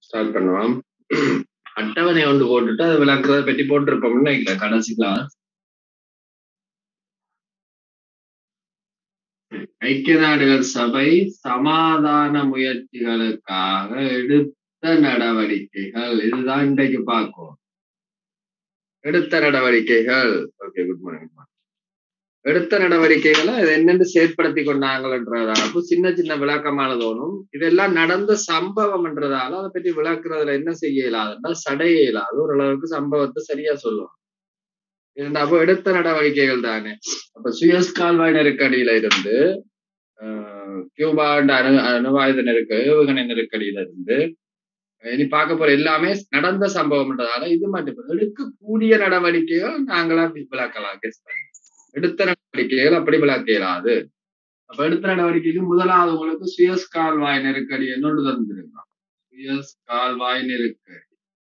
Start பண்ணுவோம் அட்டவணை ஒன்று போட்டுட்டு அதை விளக்குறத பற்றி போட்டிருப்போம்னு நினைக்கிறேன் கடைசி கிளாஸ் ஐக்கிய நாடுகள் சபை சமாதான முயற்சிகளுக்காக எடுத்த நடவடிக்கைகள் இதுதான் இன்றைக்கு பார்க்கும் எடுத்த நடவடிக்கைகள் ஓகே குட் மார்னிங் எடுத்த நடவடிக்கைகளை அது என்னென்று செயற்படுத்தி கொண்டாங்கன்றதால சின்ன சின்ன விளக்கமானதோனும் இதெல்லாம் நடந்த சம்பவம் என்றதால அதை பற்றி விளக்குறதுல என்ன செய்ய இயலாதுன்னா சடைய இயலாது ஓரளவுக்கு சம்பவத்தை சரியா சொல்லுவோம் அப்போ எடுத்த நடவடிக்கைகள் தானே அப்ப சுயஸ் கால்வாய் நெருக்கடியில இருந்து கியூபா அணு அணுவாயுத நெருக்க ஏவுகணை நெருக்கடியில இருந்து இனி பார்க்க போற எல்லாமே நடந்த சம்பவம்ன்றதால இது மட்டும் எடுக்கக்கூடிய நடவடிக்கைகள் நாங்களா விளக்கலாம் கெஸ் பண்ணி எடுத்த நடவடிக்கைகள் அப்படி விளக்க இயலாது அப்ப எடுத்த நடவடிக்கைக்கு முதலாவது உங்களுக்கு சுயஸ் கால்வாய் நெருக்கடி என்னொன்று தந்திருக்கோம் சுயஸ் கால்வாய் நெருக்கடி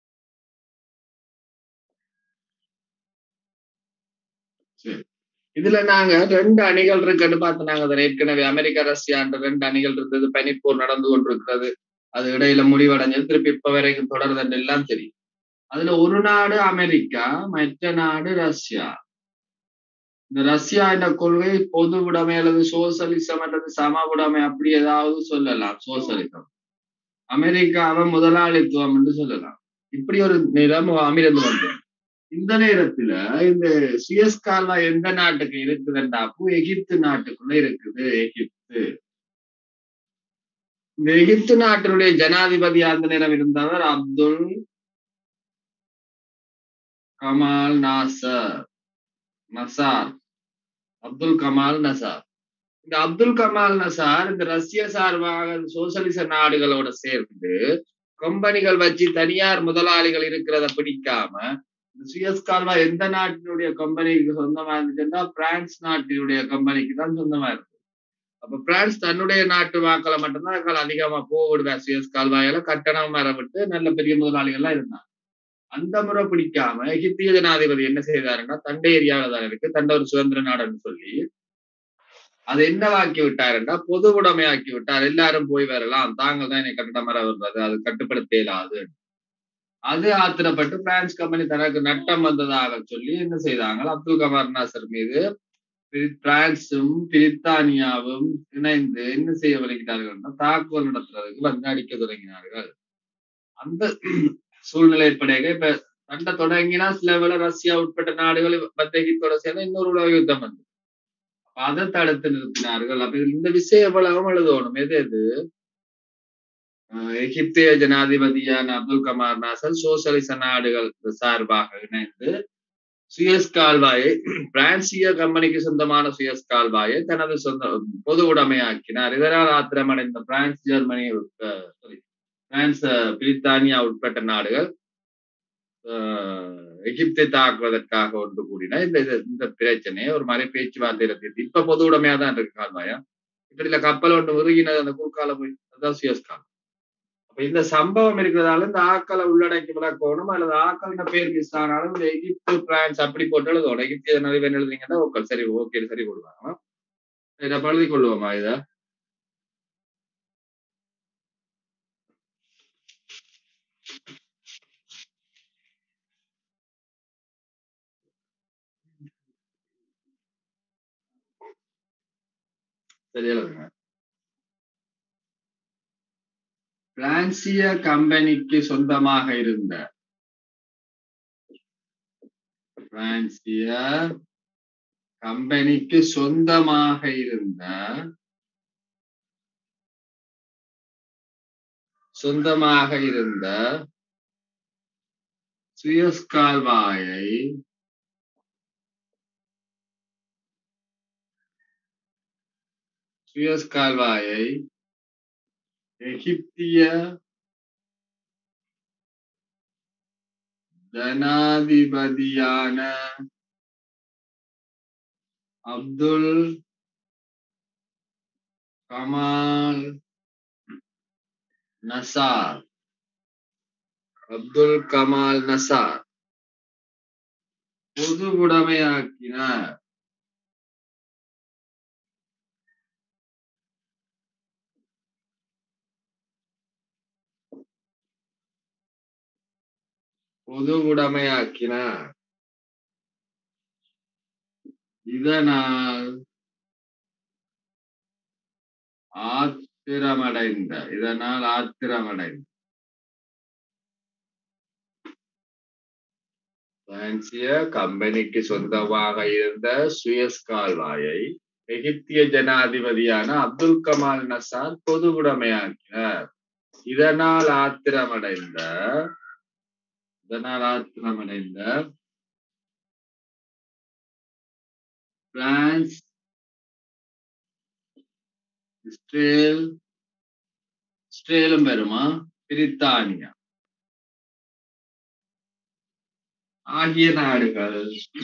சரி இதுல நாங்க ரெண்டு அணிகள் இருக்குன்னு பார்த்து நாங்க அதை ஏற்கனவே அமெரிக்கா ரஷ்யான்ற ரெண்டு அணிகள் இருந்தது பனிப்போர் நடந்து கொண்டிருக்கிறது அது இடையில முடிவடைஞ்சது திருப்பி இப்ப வரைக்கும் தொடர்ந்து எல்லாம் தெரியும் அதுல ஒரு நாடு அமெரிக்கா மற்ற நாடு ரஷ்யா இந்த ரஷ்யா என்ற கொள்கை பொது உடைமை அல்லது சோசலிசம் அல்லது சம உடைமை அப்படி ஏதாவது சொல்லலாம் சோசலிசம் அமெரிக்காவை முதலாளித்துவம் என்று சொல்லலாம் இப்படி ஒரு நிலம் அமிர்ந்து வந்தது இந்த நேரத்துல இந்த சுயஸ் கால்வாய் எந்த நாட்டுக்கு இருக்குதுன்றாப்போ எகிப்து நாட்டுக்குள்ள இருக்குது எகிப்து இந்த எகிப்து நாட்டினுடைய ஜனாதிபதி அந்த நேரம் இருந்தவர் அப்துல் கமால் நாசர் நசார் அப்துல் கமால் நசார் இந்த அப்துல் கமால் நசார் இந்த ரஷ்ய சார்பாக சோசலிச நாடுகளோட சேர்ந்து கம்பெனிகள் வச்சு தனியார் முதலாளிகள் இருக்கிறத பிடிக்காம இந்த சுயஸ் கால்வா எந்த நாட்டினுடைய கம்பெனிக்கு சொந்தமா இருந்துச்சுன்னா பிரான்ஸ் நாட்டினுடைய கம்பெனிக்கு தான் சொந்தமா இருக்கு அப்ப பிரான்ஸ் தன்னுடைய நாட்டு வாக்களை மட்டும்தான் அதிகமா போவிடுவேன் சுயஸ் கால்வாயில கட்டணம் வர விட்டு நல்ல பெரிய முதலாளிகள்லாம் இருந்தாங்க அந்த முறை பிடிக்காம எகிப்திய ஜனாதிபதி என்ன செய்தாருன்னா தண்டை ஏரியாவில தான் இருக்கு தண்ட ஒரு சுதந்திர நாடுன்னு சொல்லி அதை என்னவாக்கி விட்டாருன்னா பொது உடைமையாக்கி விட்டார் எல்லாரும் போய் வரலாம் தாங்கள் தான் என்னை கட்டணம் வர வருவது அது கட்டுப்படுத்த இயலாது அது ஆத்திரப்பட்டு பிரான்ஸ் கம்பெனி தனக்கு நட்டம் வந்ததாக சொல்லி என்ன செய்தாங்க அப்துல் கமார் நாசர் மீது பிரான்சும் பிரித்தானியாவும் இணைந்து என்ன செய்ய விளக்கிட்டார்கள் தாக்குதல் நடத்துறதுக்கு வந்து அடிக்க தொடங்கினார்கள் அந்த சூழ்நிலை ஏற்படையாக இப்ப சண்டை தொடங்கினா சில வேலை ரஷ்யா உட்பட்ட நாடுகள் பத்தகித்தோட சேர்ந்து இன்னொரு உலக யுத்தம் வந்து அதை தடுத்து நிறுத்தினார்கள் அப்ப இந்த விஷயம் எவ்வளவும் எழுதணும் எது எது எகிப்திய ஜனாதிபதியான அப்துல் கமார் நாசர் சோசலிச நாடுகள் சார்பாக இணைந்து சுயஸ் கால்வாயை பிரான்சிய கம்பெனிக்கு சொந்தமான சுயஸ் கால்வாயை தனது சொந்த பொது உடைமையாக்கினார் இதனால் ஆத்திரமடைந்த பிரான்ஸ் ஜெர்மனி சாரி பிரான்ஸ் பிரித்தானியா உட்பட்ட நாடுகள் எகிப்தை தாக்குவதற்காக ஒன்று கூடினா இந்த இந்த பிரச்சனையை ஒரு மாதிரி பேச்சுவார்த்தை இருக்கு இப்ப பொது உடைமையா தான் இருக்கு கால்வாயா இப்ப இல்ல கப்பல் ஒன்று உருகினது அந்த குறுக்கால போய் அதுதான் சுயஸ் கால் அப்ப இந்த சம்பவம் இருக்கிறதால இந்த ஆக்களை உள்ளடக்கி விளக்கணும் அல்லது ஆக்கள்ன்ற பேர் மிஸ் ஆனாலும் இந்த எகிப்து பிரான்ஸ் அப்படி போட்டு எழுதணும் எகிப்திய நிறைய எழுதுனீங்கன்னா ஓகே சரி ஓகே சரி போடுவாங்க இதை பழுதி கொள்வோமா இதை சரியா பிரான்சிய கம்பெனிக்கு சொந்தமாக இருந்த பிரான்சிய கம்பெனிக்கு சொந்தமாக இருந்த சொந்தமாக இருந்த சுயஸ் கால்வாயை சுயஸ் கால்வாயை எகிப்திய ஜனாதிபதியான அப்துல் கமால் நசார் அப்துல் கமால் நசார் பொது உடைமையாக்கினார் பொதுவுடைமையாக்கினார் இதனால் ஆத்திரமடைந்த இதனால் ஆத்திரமடைந்த பிரான்சிய கம்பெனிக்கு சொந்தமாக இருந்த சுயஸ் கால்வாயை எகிப்திய ஜனாதிபதியான அப்துல் கமால் நசார் பொதுவுடைமையாக்கினார் இதனால் ஆத்திரமடைந்த இதனால் ஆத்திரமடைந்த பிரான்ஸ் இஸ்ரேல் இஸ்ரேலும் பெருமா பிரித்தானியா ஆகிய நாடுகள்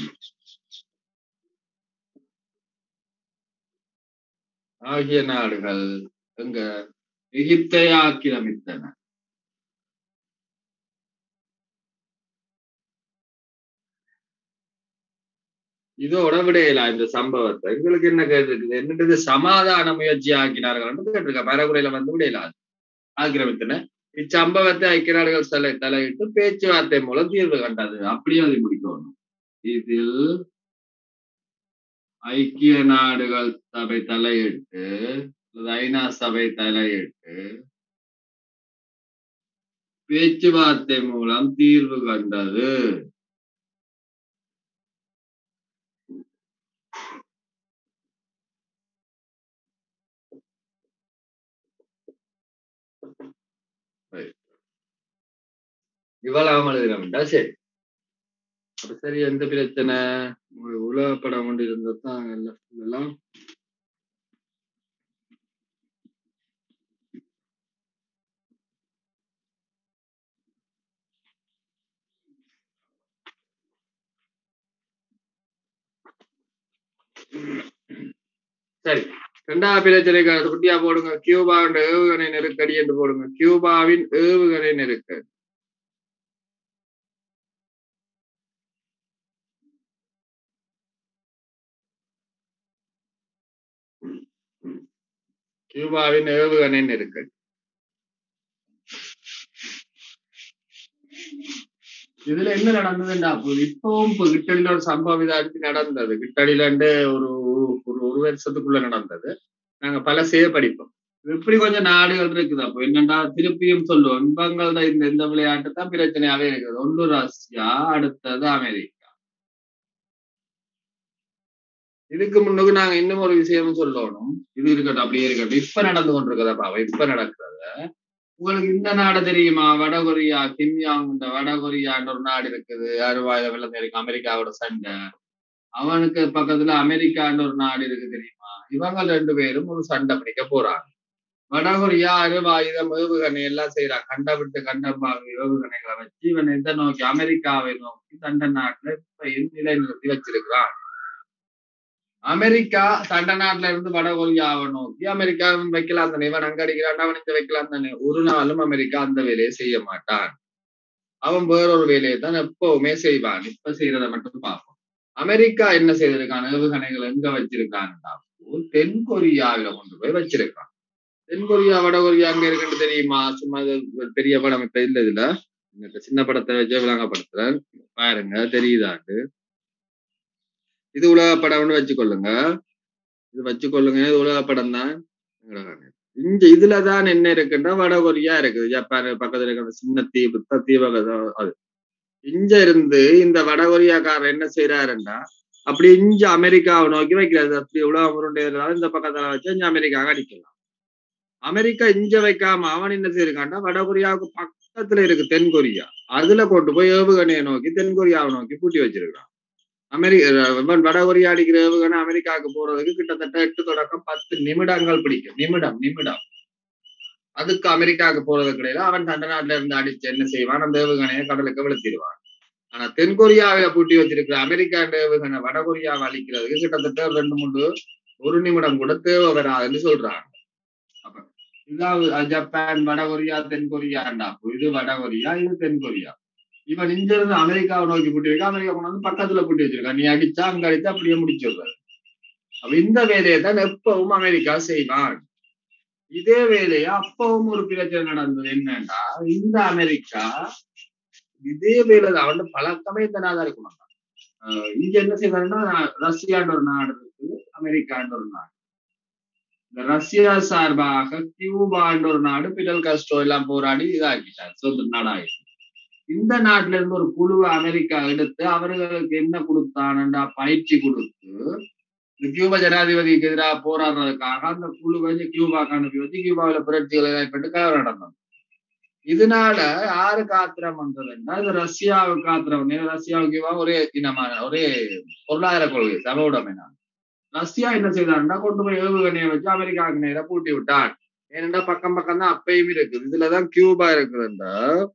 ஆகிய நாடுகள் எங்க எகிப்தை ஆக்கிரமித்தன இதோட விடையில இந்த சம்பவத்தை எங்களுக்கு என்ன கேட்டிருக்குது என்னது சமாதான முயற்சி ஆக்கினார்கள் கேட்டிருக்க பரகுறையில வந்து விடையிலாது ஆக்கிரமித்தன இச்சம்பவத்தை ஐக்கிய நாடுகள் தலை தலையிட்டு பேச்சுவார்த்தை மூலம் தீர்வு கண்டது அப்படியே அதை முடிக்கணும் இதில் ஐக்கிய நாடுகள் சபை தலையிட்டு ஐநா சபை தலையிட்டு பேச்சுவார்த்தை மூலம் தீர்வு கண்டது இவ்வளவு எழுதுறோம்டா சரி அப்ப சரி எந்த பிரச்சனை உலக படம் கொண்டு இருந்ததான் எல்லாம் சரி இரண்டாவது பிரச்சனைக்கு அது குட்டியா போடுங்க கியூபாவின் ஏவுகணை நெருக்கடி என்று போடுங்க கியூபாவின் ஏவுகணை நெருக்கடி கியூபாவின் ஏவுகணை நெருக்கடி இதுல என்ன நடந்ததுண்டா இப்பவும் இப்ப கிட்டடியில ஒரு சம்பவம் இதாச்சு நடந்தது கிட்டடியில ஒரு ஒரு ஒரு வருஷத்துக்குள்ள நடந்தது நாங்க பல செய்ய படிப்போம் இப்படி கொஞ்சம் நாடுகள் இருக்குது அப்போ என்னண்டா திருப்பியும் சொல்லுவோம் இன்பங்களோட இந்த இந்த விளையாட்டு தான் பிரச்சனையாவே இருக்குது ஒன்று ரஷ்யா அடுத்தது அமெரிக்கா இதுக்கு முன்னுக்கு நாங்க இன்னும் ஒரு விஷயம் சொல்லணும் இது இருக்கட்டும் அப்படியே இருக்கட்டும் இப்ப நடந்து கொண்டிருக்கதா பாவா இப்ப நடக்கிறத உங்களுக்கு இந்த நாடு தெரியுமா வடகொரியா கிம்யாங் இந்த வடகொரியான்ற ஒரு நாடு இருக்குது அறுவாயுத வெள்ளம் இருக்கு அமெரிக்காவோட சண்டை அவனுக்கு பக்கத்துல அமெரிக்கான்ற ஒரு நாடு இருக்கு தெரியுமா இவங்க ரெண்டு பேரும் ஒரு சண்டை பிடிக்க போறாங்க வடகொரியா அணுவாயுதம் ஏவுகணை எல்லாம் செய்யறாங்க கண்ட விட்டு கண்ட ஏவுகணைகளை வச்சு இவன் எந்த நோக்கி அமெரிக்காவை நோக்கி தண்ட நாட்டுல இப்ப நிலைநிறுத்தி வச்சிருக்கிறான் அமெரிக்கா சண்டை நாட்டுல இருந்து வடகொரியாவை நோக்கி அமெரிக்கா வைக்கலாம் தானே இவன் அங்க அடிக்கிறான் அவன் இங்க வைக்கலாம் தானே ஒரு நாளும் அமெரிக்கா அந்த வேலையை செய்ய மாட்டான் அவன் வேறொரு வேலையை தான் எப்பவுமே செய்வான் இப்ப செய்யறத மட்டும் பார்ப்போம் அமெரிக்கா என்ன செய்திருக்கான் ஏவுகணைகள் எங்க வச்சிருக்கான்டா தென் கொரியாவில கொண்டு போய் வச்சிருக்கான் தென் கொரியா வடகொரியா அங்க இருக்குன்னு தெரியுமா சும்மா பெரிய படம் இப்ப இல்ல இதுல சின்ன படத்தை வச்சு விளங்கப்படுத்துறேன் பாருங்க தெரியுதாண்டு இது உலக படம்னு வச்சுக்கொள்ளுங்க இது வச்சுக்கொள்ளுங்க இது உலக படம் தான் இங்க இதுலதான் என்ன இருக்குன்னா வடகொரியா இருக்குது ஜப்பான் பக்கத்துல இருக்கிற சின்ன தீவு தீவக அது இங்க இருந்து இந்த வடகொரியாக்காரர் என்ன செய்யறாருன்னா அப்படி இங்க அமெரிக்காவை நோக்கி வைக்கிறது அப்படி உலகம் உருண்டைறதால இந்த பக்கத்துல வச்சு இங்க அமெரிக்காவை அடிக்கலாம் அமெரிக்கா இங்க வைக்காம அவன் என்ன செய்யிருக்கான்னா வடகொரியாவுக்கு பக்கத்துல இருக்கு தென்கொரியா அதுல கொண்டு போய் ஏவுகணையை நோக்கி தென்கொரியாவை நோக்கி பூட்டி வச்சிருக்கான் அமெரிக்க வடகொரியா அடிக்கிற ஏவுகணை அமெரிக்காவுக்கு போறதுக்கு கிட்டத்தட்ட எட்டு தொடக்கம் பத்து நிமிடங்கள் பிடிக்கும் நிமிடம் நிமிடம் அதுக்கு அமெரிக்காவுக்கு போறது கிடையாது அவன் தண்ட நாட்டுல இருந்து அடிச்சு என்ன செய்வான் அந்த ஏவுகணையை கடலுக்கு வெளுத்திடுவான் ஆனா தென்கொரியாவில பூட்டி வச்சிருக்கிற அமெரிக்கா ஏவுகணை வடகொரியாவை அழிக்கிறதுக்கு கிட்டத்தட்ட ரெண்டு மூணு ஒரு நிமிடம் கூட தேவை வராதுன்னு சொல்றாங்க அப்ப இதான் ஜப்பான் வடகொரியா தென்கொரியாண்டா இது வடகொரியா இது தென்கொரியா இவன் இங்க இருந்து அமெரிக்காவை நோக்கி பூட்டி வைக்க அமெரிக்கா கொண்டாந்து பக்கத்துல பூட்டி வச்சிருக்கான் நீ அடிச்சா அங்க அடிச்சா அப்படியே முடிச்சிடுறாரு அப்ப இந்த வேலையை தான் எப்பவும் அமெரிக்கா செய்வான் இதே வேலையை அப்பவும் ஒரு பிரச்சனை நடந்தது என்னன்னா இந்த அமெரிக்கா இதே வேலை தான் அவன் பழக்கமே இந்த நாதா இருக்கணும் இங்க என்ன செய்வாருன்னா ரஷ்யான்ற ஒரு நாடு இருக்கு அமெரிக்கான்ற ஒரு நாடு இந்த ரஷ்யா சார்பாக கியூபான்ற ஒரு நாடு பிடல் கஸ்டோ எல்லாம் போராடி இதாக்கிட்டார் சுதந்திர நாடாகிட்டு இந்த நாட்டுல இருந்து ஒரு குழுவை அமெரிக்கா எடுத்து அவர்களுக்கு என்ன கொடுத்தானண்டா பயிற்சி கொடுத்து இந்த கியூபா ஜனாதிபதிக்கு எதிராக போராடுறதுக்காக அந்த குழுவை கியூபாக்கு அனுப்பி வச்சு கியூபாவில புரட்சிகளை ஏற்பட்டு கலவரம் நடந்தது இதனால யாருக்கு ஆத்திரம் வந்ததுன்னா இது ரஷ்யாவுக்கு ஆத்திரம் ரஷ்யாவுக்கு ஒரே இனமான ஒரே பொருளாதார கொள்கை சமவுடைமை நான் ரஷ்யா என்ன செய்தான்னா கொண்டு போய் ஏவுகணையை வச்சு அமெரிக்காவுக்கு நேர பூட்டி விட்டான் ஏனென்றா பக்கம் பக்கம் தான் அப்பயும் இருக்குது இதுலதான் கியூபா இருக்குதுன்றா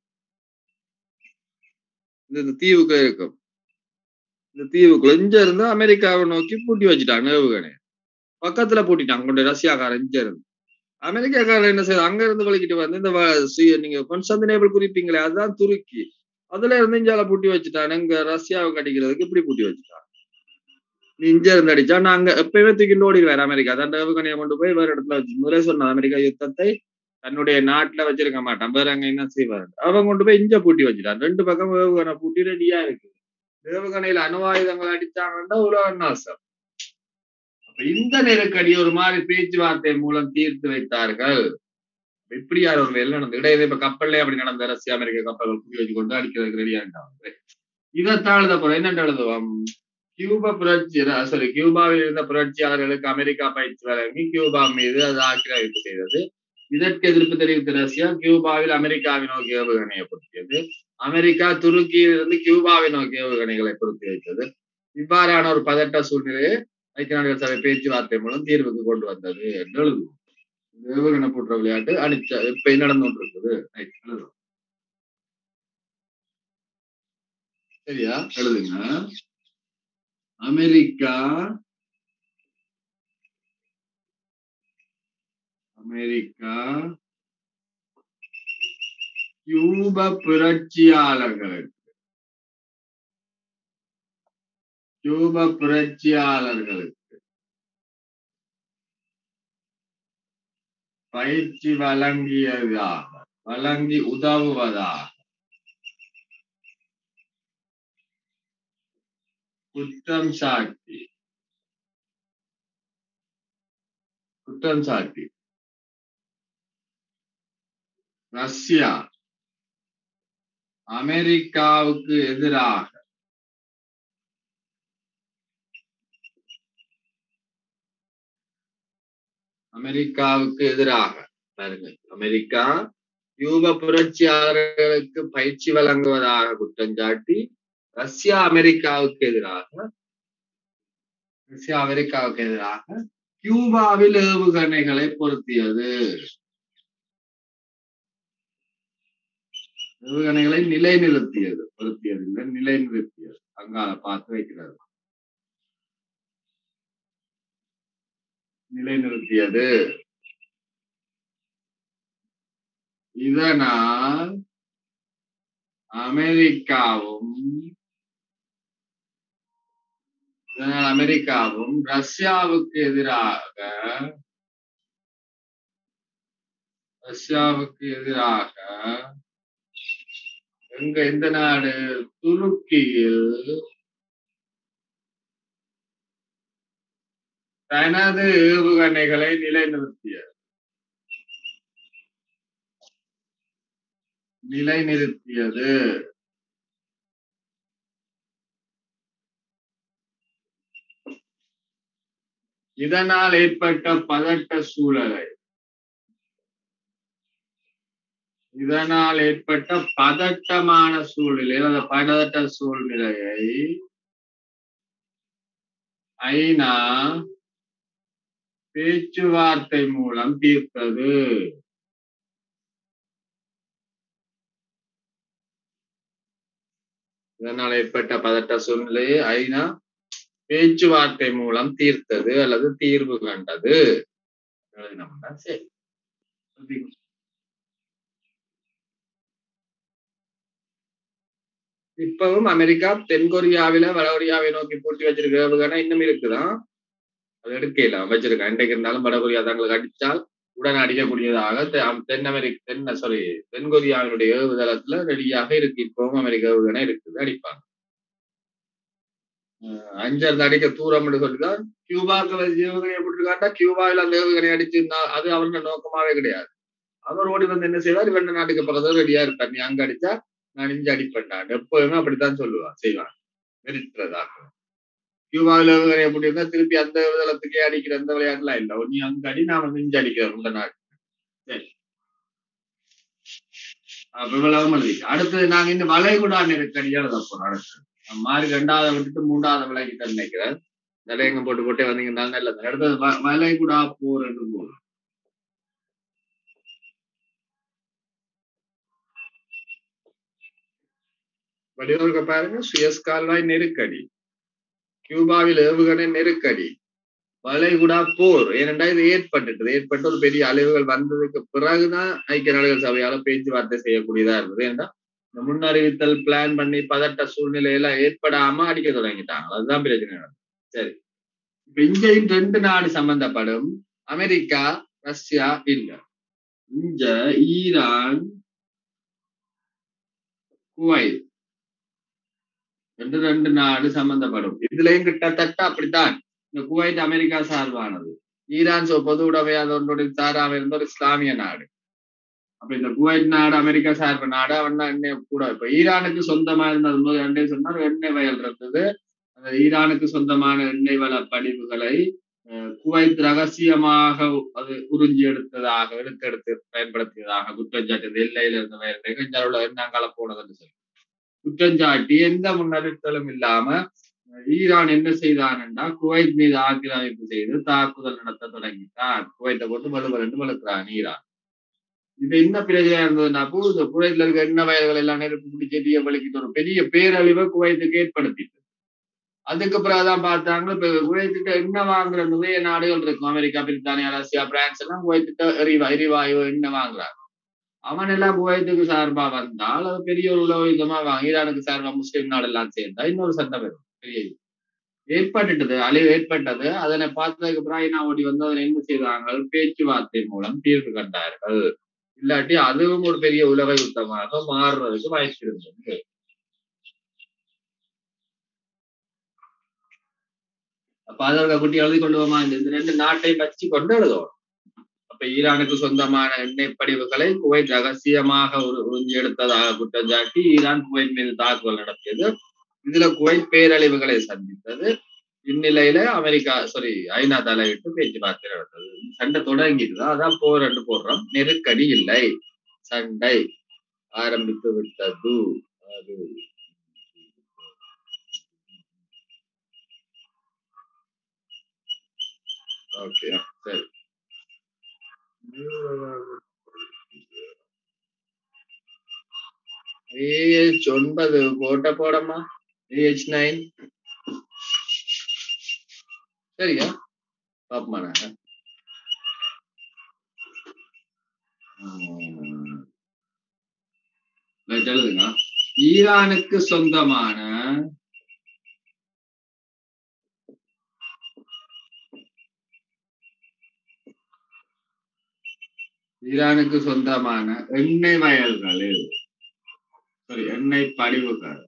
இந்த தீவுக்கு இருக்கும் இந்த தீவுக்குள்ள இங்க இருந்து அமெரிக்காவை நோக்கி பூட்டி வச்சுட்டாங்க ஏவுகணை பக்கத்துல பூட்டிட்டாங்க கொண்டு ரஷ்யாக்காரன் இங்க இருந்து அமெரிக்காக்காரன் என்ன செய்யுது அங்க இருந்து வலிக்கிட்டு வந்து இந்த நீங்க கொன்ஸ்டன்டினேபிள் குறிப்பீங்களே அதுதான் துருக்கி அதுல இருந்து இஞ்சால பூட்டி வச்சுட்டான் இங்க ரஷ்யாவுக்கு அடிக்கிறதுக்கு இப்படி பூட்டி வச்சுட்டான் நீ இங்க இருந்து அடிச்சா நாங்க எப்பயுமே தூக்கிட்டு ஓடிடுவார் அமெரிக்கா அதான் ஏவுகணையை கொண்டு போய் வேற இடத்துல வச்சு முதலே சொன்ன அமெரிக்கா யுத்தத்தை தன்னுடைய நாட்டுல வச்சிருக்க மாட்டான் வேற அங்க என்ன செய்வாரு அவன் கொண்டு போய் இஞ்ச பூட்டி வச்சுட்டான் ரெண்டு பக்கம் ஏவுகணை பூட்டி ரெடியா இருக்கு ஏவுகணையில அணு ஆயுதங்கள் அடிச்சாங்கன்னா உலக நாசம் அப்ப இந்த நெருக்கடி ஒரு மாதிரி பேச்சுவார்த்தை மூலம் தீர்த்து வைத்தார்கள் இப்படியார் ஒரு வேலை நடந்து இடையில இப்ப கப்பல்லே அப்படி நடந்த ரஷ்யா அமெரிக்க கப்பல்கள் புரிய வச்சு கொண்டு அடிக்கிறதுக்கு ரெடியா இருந்தாங்க இதைத்தான் எழுத போறோம் என்ன எழுதுவோம் கியூபா புரட்சி சாரி கியூபாவில் இருந்த புரட்சியாளர்களுக்கு அமெரிக்கா பயிற்சி வழங்கி கியூபா மீது அது ஆக்கிரமிப்பு செய்தது இதற்கு எதிர்ப்பு தெரிவித்த ரஷ்யா கியூபாவில் அமெரிக்காவை நோக்கி ஏவுகணையை பொருத்தியது அமெரிக்கா துருக்கியில் இருந்து கியூபாவை நோக்கி ஏவுகணைகளை பொருத்தி வைத்தது இவ்வாறான ஒரு பதட்ட சூழ்நிலையை ஐக்கிய நாடுகள் சபை பேச்சுவார்த்தை மூலம் தீர்வுக்கு கொண்டு வந்தது என்று எழுதுவோம் ஏவுகணை போன்ற விளையாட்டு அடிச்ச இப்ப நடந்து கொண்டிருக்குது எழுதுவோம் சரியா எழுதுங்க அமெரிக்கா அமெரிக்கா கியூப புரட்சியாளர்களுக்கு கியூப புரட்சியாளர்களுக்கு பயிற்சி வழங்கியதாக வழங்கி உதவுவதாக குற்றம் சாட்டி குற்றம் சாட்டி ரஷ்யா அமெரிக்காவுக்கு எதிராக அமெரிக்காவுக்கு எதிராக பாருங்க அமெரிக்கா கியூப புரட்சியாளர்களுக்கு பயிற்சி வழங்குவதாக குற்றஞ்சாட்டி ரஷ்யா அமெரிக்காவுக்கு எதிராக ரஷ்யா அமெரிக்காவுக்கு எதிராக கியூபாவில் ஏவுகணைகளை பொருத்தியது ஏவுகணைகளை நிலைநிறுத்தியது பொருத்தியது இல்லை நிலைநிறுத்தியது அங்கால பார்த்து வைக்கிறது நிலைநிறுத்தியது இதனால் அமெரிக்காவும் இதனால் அமெரிக்காவும் ரஷ்யாவுக்கு எதிராக ரஷ்யாவுக்கு எதிராக எங்க எந்த நாடு துருக்கியில் தனது ஏவுகணைகளை நிலைநிறுத்தியது நிலைநிறுத்தியது இதனால் ஏற்பட்ட பதட்ட சூழலை இதனால் ஏற்பட்ட பதட்டமான சூழ்நிலை அந்த பதட்ட சூழ்நிலையை ஐநா பேச்சுவார்த்தை மூலம் தீர்த்தது இதனால் ஏற்பட்ட பதட்ட சூழ்நிலையை ஐநா பேச்சுவார்த்தை மூலம் தீர்த்தது அல்லது தீர்வு கண்டது சரி இப்பவும் அமெரிக்கா தென்கொரியாவில வடகொரியாவை நோக்கி பூட்டி வச்சிருக்க ஏவுகணை இன்னும் இருக்குதான் அது எடுக்கலாம் வச்சிருக்கேன் இன்றைக்கு இருந்தாலும் வடகொரியா தங்களுக்கு அடிச்சால் உடன் அடிக்கக்கூடியதாக தெ- தென் அமெரிக்க தென் சாரி தென்கொரியாவினுடைய ஏவுதளத்துல ரெடியாக இருக்கு இப்பவும் அமெரிக்க ஏவுகணை இருக்குது அடிப்பாங்க அஹ் அஞ்சாவது அடிக்க தூரம் சொல்லிதான் கியூபாக்கு வச்சு ஏவுகணை போட்டுருக்காட்டா கியூபாவில் அந்த ஏவுகணை அடிச்சிருந்தா அது அவரோட நோக்கமாவே கிடையாது அவர் ஓடி வந்து என்ன செய்வார் இவன் நாட்டுக்கு பக்கத்துல ரெடியா இருப்பார் நீ அங்க அடிச்சா நான் இங்க அடிப்பேன்டான் எப்போதுமே அப்படித்தான் சொல்லுவான் செய்வான் வெறுக்கிறதாக கியூபாவில் ஏவுகணை எப்படி இருந்தா திருப்பி அந்த ஏவுதளத்துக்கே அடிக்கிற அந்த விளையாட்டுலாம் இல்ல நீ அங்க அடி நான் வந்து இங்க அடிக்கிறேன் உங்க நாட்டு சரி அப்ப இவ்வளவு எழுதி அடுத்தது நாங்க இந்த வளைகுடா நெருக்கடி எழுத போறோம் அடுத்து மாறி ரெண்டாவது விட்டுட்டு மூன்றாவது விலைக்கு தான் நினைக்கிறேன் நிலையங்க போட்டு போட்டே வந்தீங்கன்னா நல்லது அடுத்தது வ- வளைகுடா போர் என்று போர் வடிவங்க பாருங்க சுயஸ் கால்வாய் நெருக்கடி கியூபாவில் ஏவுகணை நெருக்கடி வளைகுடா போர் ஏனென்றா இது ஏற்பட்டுட்டது ஏற்பட்டு ஒரு பெரிய அழிவுகள் வந்ததுக்கு பிறகுதான் ஐக்கிய நாடுகள் சபையால பேச்சுவார்த்தை செய்யக்கூடியதா இருந்தது ஏன்னா இந்த முன்னறிவித்தல் பிளான் பண்ணி பதட்ட சூழ்நிலையெல்லாம் ஏற்படாம அடிக்க தொடங்கிட்டாங்க அதுதான் பிரச்சனை நடந்தது. சரி இப்ப இங்கேயும் ரெண்டு நாடு சம்பந்தப்படும் அமெரிக்கா ரஷ்யா இல்ல இங்க ஈரான் குவைத் ரெண்டு ரெண்டு நாடு சம்பந்தப்படும் இதுலயும் கிட்டத்தட்ட அப்படித்தான் இந்த குவைத் அமெரிக்கா சார்பானது ஈரான் சோ பொது உடைமையாத ஒன்றுடைய சாராம இருந்த ஒரு இஸ்லாமிய நாடு அப்ப இந்த குவைத் நாடு அமெரிக்கா சார்பு நாடு அவன் எண்ணெய் கூட இப்ப ஈரானுக்கு சொந்தமா இருந்தது போது எண்ணெய் சொன்னார் எண்ணெய் வயல் இருந்தது அந்த ஈரானுக்கு சொந்தமான எண்ணெய் வள படிவுகளை அஹ், குவைத் ரகசியமாக அது உறிஞ்சி எடுத்ததாக எடுத்தெடுத்து பயன்படுத்தியதாக குற்றஞ்சாட்டு எல்லையில இருந்த வயல் நிகழ்ச்சாரோட எண்ணங்களை போனதுன்னு சொல்லி குற்றஞ்சாட்டி எந்த முன்னறிவித்தலும் இல்லாம அஹ், ஈரான் என்ன செய்தான்டா குவைத் மீது ஆக்கிரமிப்பு செய்து தாக்குதல் நடத்த தொடங்கிட்டான் குவைத்தை போட்டு வலுவலண்டு வளர்க்கிறான் ஈரான் இது என்ன பிரச்சனையா இருந்ததுன்னா பூ இந்த குவைத்துல இருக்க எண்ணெய் வயல்கள் எல்லாம் நெருப்பு பிடிச்சி தீய வலிக்கிட்டு ஒரு பெரிய பேரழிவை குவைத்துக்கு ஏற்படுத்திட்டு அதுக்கு பிறகுதான் பார்த்தாங்க இப்ப குவைத்திட்ட எண்ணெய் வாங்குற நிறைய நாடுகள் இருக்கும் அமெரிக்கா பிரித்தானியா ரஷ்யா பிரான்ஸ் எல்லாம் குவைத்திட்ட எரிவா எரிவாயு எண்ணெய் வாங்குறாங்க அவன் எல்லாம் குவைத்துக்கு சார்பா வந்தால் அது பெரிய ஒரு உலக யுத்தமா வாங்க ஈரானுக்கு சார்பா முஸ்லிம் நாடெல்லாம் சேர்ந்தா இன்னொரு சண்டை வரும் பெரிய இது. ஏற்பட்டுட்டது அழிவு ஏற்பட்டது அதனை பார்த்ததுக்கு அப்புறம் ஐநா ஓடி வந்து அதனை என்ன செய்தாங்க பேச்சுவார்த்தை மூலம் தீர்வு கண்டார்கள் இல்லாட்டி அதுவும் ஒரு பெரிய உலக யுத்தமாக மாறுறதுக்கு வாய்ப்பு இருந்தது அப்ப அதோட குட்டி எழுதி கொண்டு போமா இந்த இந்த ரெண்டு நாட்டை வச்சு கொண்டு எழுதுவோம் அப்ப ஈரானுக்கு சொந்தமான எண்ணெய் படிவுகளை குவைத் ரகசியமாக உரு- உறிஞ்சி எடுத்ததாக குற்றம் சாட்டி ஈரான் குவைத் மீது தாக்குதல் நடத்தியது இதுல குவைத் பேரழிவுகளை சந்தித்தது இந்நிலையில அமெரிக்கா சாரி ஐநா தலையிட்டு பேச்சுவார்த்தை நடந்தது சண்டை தொடங்கிட்டு அதான் போர் என்று போடுறோம் நெருக்கடி இல்லை சண்டை ஆரம்பித்து விட்டது அது ஓகே சரி ஏஹெச் ஒன்பது போட்ட போடமா ஏஹெச் நைன் சரியா பாப்பமா நாங்க உம். Right, எழுதுங்க ஈரானுக்கு சொந்தமான ஈரானுக்கு சொந்தமான எண்ணெய் வயல்களில் சாரி எண்ணெய் படிவுகள்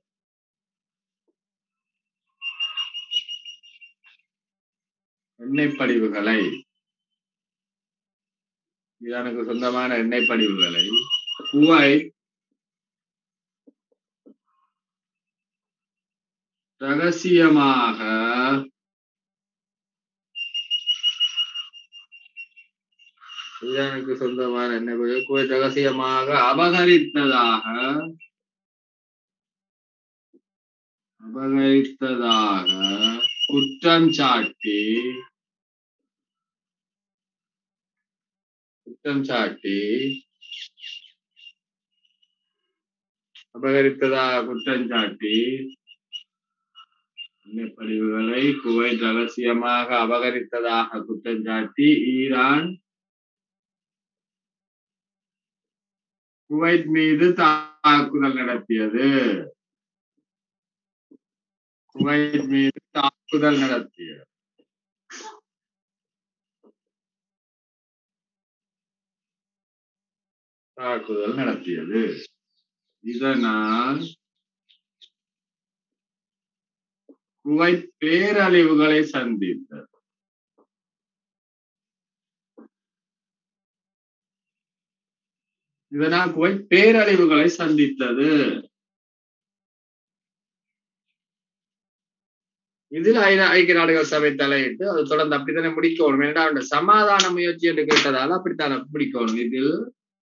எண்ணெய் படிவுகளை ஈரானுக்கு சொந்தமான எண்ணெய் படிவுகளை குவைத் ரகசியமாக ஈரானுக்கு சொந்தமான எண்ணெய் படிவு குவைத் ரகசியமாக அபகரித்ததாக அபகரித்ததாக குற்றம் சாட்டி குற்றம் சாட்டி அபகரித்ததாக குற்றம் சாட்டி எண்ணெய்ப்படிவுகளை குவைத் ரகசியமாக அபகரித்ததாக குற்றம் சாட்டி ஈரான் குவைத் மீது தாக்குதல் நடத்தியது குவைத் மீது தாக்குதல் நடத்தியது தாக்குதல் நடத்தியது இதனால் குவைத் பேரழிவுகளை சந்தித்தது இதனால் குவைத் பேரழிவுகளை சந்தித்தது இதில் ஐநா ஐக்கிய நாடுகள் சபை தலையிட்டு அது தொடர்ந்து அப்படித்தானே முடிக்கணும் ஏன்னா அந்த சமாதான முயற்சி என்று கேட்டதால அப்படித்தானே முடிக்கணும் இதில்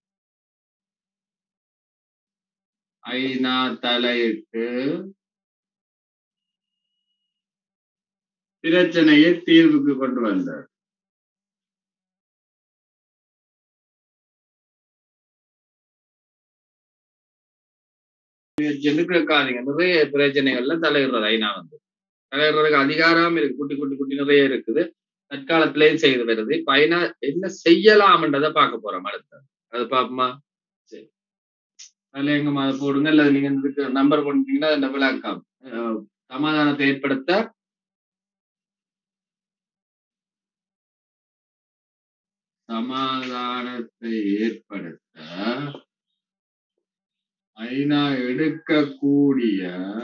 ஐநா தலையிட்டு பிரச்சனையை தீர்வுக்கு கொண்டு வந்தார் முயற்சின்னு கேட்காதீங்க நிறைய பிரச்சனைகள்ல தலையிடுறது ஐநா வந்து தலையிடுறதுக்கு அதிகாரம் இருக்கு குட்டி குட்டி குட்டி நிறைய இருக்குது தற்காலத்திலேயும் செய்து வருது இப்ப ஐநா என்ன செய்யலாம்ன்றதை பார்க்க போறோம் அடுத்து அது பாப்போமா சரி அதுல எங்க அதை போடுங்க இல்ல நீங்க இதுக்கு நம்பர் பண்ணிட்டீங்கன்னா அந்த விளக்கம் அஹ் சமாதானத்தை ஏற்படுத்த சமாதானத்தை ஏற்படுத்த ஐநா எடுக்கக்கூடிய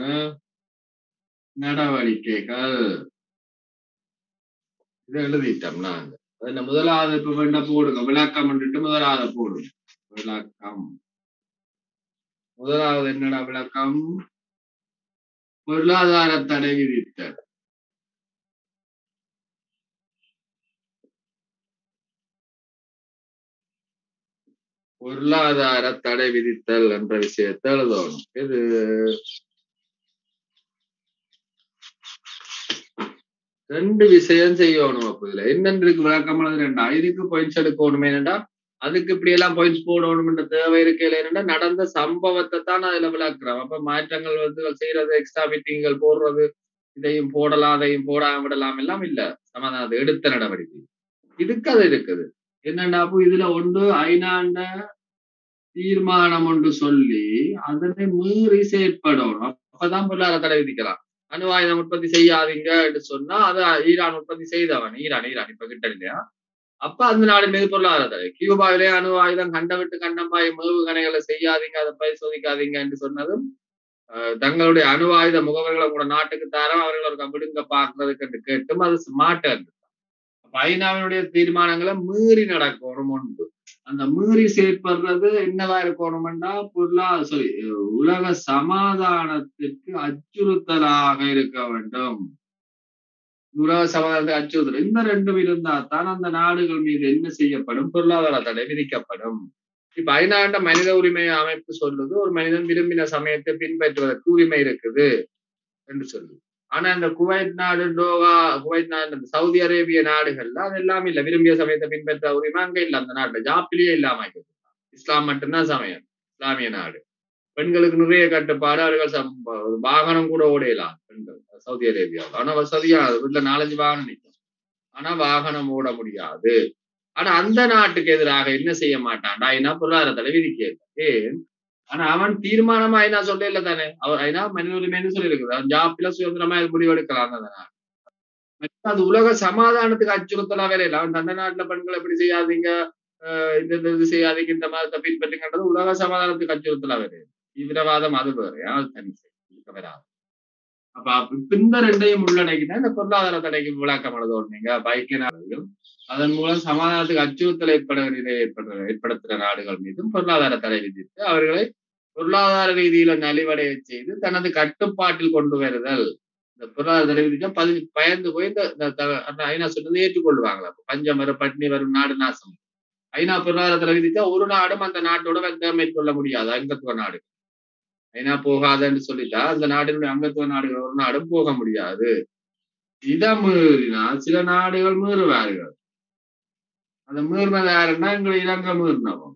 நடவடிக்கைகள் இதை எழுதிட்டோம் நாங்க அதுல முதலாவது இப்ப வேண்டாம் போடுங்க விளக்கம் பண்ணிட்டு முதலாவது போடுங்க விளக்கம் முதலாவது என்னடா விளக்கம் பொருளாதார தடை விதித்தல் பொருளாதார தடை விதித்தல் என்ற விஷயத்தை எழுதணும் இது ரெண்டு விஷயம் செய்யணும் அப்ப இதுல என்னன்றிருக்கு விளக்கம் எழுது ரெண்டா இதுக்கு பாயிண்ட்ஸ் எடுக்கணும் என்னடா அதுக்கு இப்படி எல்லாம் பாயிண்ட்ஸ் போடணும்ன்ற தேவை இருக்கையில என்னடா நடந்த சம்பவத்தை தான் அதுல விளக்குறோம் அப்ப மாற்றங்கள் வந்து செய்யறது எக்ஸ்ட்ரா மீட்டிங்கள் போடுறது இதையும் போடலாம் அதையும் போடாம விடலாம் எல்லாம் இல்ல சமாதானத்தை எடுத்த நடவடிக்கை இதுக்கு அது இருக்குது என்னண்டா அப்போ இதுல ஒன்று ஐநாண்ட தீர்மானம் ஒன்று சொல்லி அதனை மீறி செயற்படணும் அப்பதான் பொருளாதார தடை விதிக்கலாம் அணு ஆயுதம் உற்பத்தி செய்யாதீங்க என்று சொன்னா அது ஈரான் உற்பத்தி செய்தவன் ஈரான் ஈரான் இப்ப கிட்ட இல்லையா அப்ப அந்த நாடு மீது பொருளாதார தடை கியூபாவிலே அணு ஆயுதம் கண்டம் விட்டு கண்டம் பாய் மேவுகணைகளை செய்யாதீங்க அதை பரிசோதிக்காதீங்க என்று சொன்னதும் தங்களுடைய அணு ஆயுத முகவர்களை கூட நாட்டுக்கு தரம் அவர்கள் ஒரு விடுங்க பார்க்கறதுக்கு என்று கேட்டும் அது மாட்டேன் ஐநாவினுடைய தீர்மானங்களை மீறி நடக்கணும் ஒன்று அந்த மீறி செயற்படுறது என்னவா இருக்கணும்னா பொருளாதார சாரி உலக சமாதானத்திற்கு அச்சுறுத்தலாக இருக்க வேண்டும் உலக சமாதானத்துக்கு அச்சுறுத்தல் இந்த ரெண்டும் இருந்தா தான் அந்த நாடுகள் மீது என்ன செய்யப்படும் பொருளாதார தடை விதிக்கப்படும் இப்ப ஐநாண்ட மனித உரிமை அமைப்பு சொல்லுது ஒரு மனிதன் விரும்பின சமயத்தை பின்பற்றுவதற்கு உரிமை இருக்குது என்று சொல்லுது ஆனா இந்த குவைத் நாடு டோகா குவைத் நாடு சவுதி அரேபிய நாடுகள்ல அது எல்லாம் இல்ல விரும்பிய சமயத்தை பின்பற்ற உரிமை அங்க இல்ல அந்த நாட்டுல ஜாப்பிலேயே இல்லாம இஸ்லாம் மட்டும்தான் சமயம் இஸ்லாமிய நாடு பெண்களுக்கு நிறைய கட்டுப்பாடு அவர்கள் வாகனம் கூட ஓடையலாம் பெண்கள் சவுதி அரேபியாவில் ஆனா வசதியா வீட்டுல நாலஞ்சு வாகனம் நிற்கும் ஆனா வாகனம் ஓட முடியாது ஆனா அந்த நாட்டுக்கு எதிராக என்ன செய்ய மாட்டான்டா ஐநா பொருளாதார தடை விதிக்க ஏன் ஆனா அவன் தீர்மானமா ஐநா சொல்லல தானே அவர் ஐநா மனித உரிமைன்னு சொல்லியிருக்குது அவன் ஜாப்பில சுதந்திரமா முடிவெடுக்கலாம் அந்த நாடு அது உலக சமாதானத்துக்கு அச்சுறுத்தலா வேற இல்லை அவன் தந்த நாட்டுல பெண்கள் எப்படி செய்யாதீங்க இந்த இது செய்யாதீங்க இந்த மதத்தை பின்பற்றுங்கன்றது உலக சமாதானத்துக்கு அச்சுறுத்தலா வேற தீவிரவாதம் அது வேற யாரும் தனி இருக்க வராது அப்ப இந்த ரெண்டையும் உள்ளடக்கினா இந்த பொருளாதார தடைக்கு விளக்கம் எழுதணும் நீங்க பைக்கிய நாடுகள் அதன் மூலம் சமாதானத்துக்கு அச்சுறுத்தல் ஏற்பட ஏற்படுற ஏற்படுத்துகிற நாடுகள் மீதும் பொருளாதார தடை விதித்து அவர்களை பொருளாதார ரீதியில நலிவடைய செய்து தனது கட்டுப்பாட்டில் கொண்டு வருதல் இந்த பொருளாதார தடை விதிச்சா பதி பயந்து போய் இந்த ஐநா சொன்னது ஏற்றுக்கொள்வாங்களா பஞ்சம் வரும் பட்டினி வரும் நாடு நாசம் ஐநா பொருளாதார தடை விதித்தா ஒரு நாடும் அந்த நாட்டோட வெந்த மேற்கொள்ள முடியாது அங்கத்துவ நாடு ஐநா போகாதன்னு சொல்லிட்டா அந்த நாட்டினுடைய அங்கத்துவ நாடுகள் ஒரு நாடும் போக முடியாது இதை மீறினா சில நாடுகள் மீறுவார்கள் அந்த மீறினது யாருன்னா எங்களை இலங்கை மீறினவங்க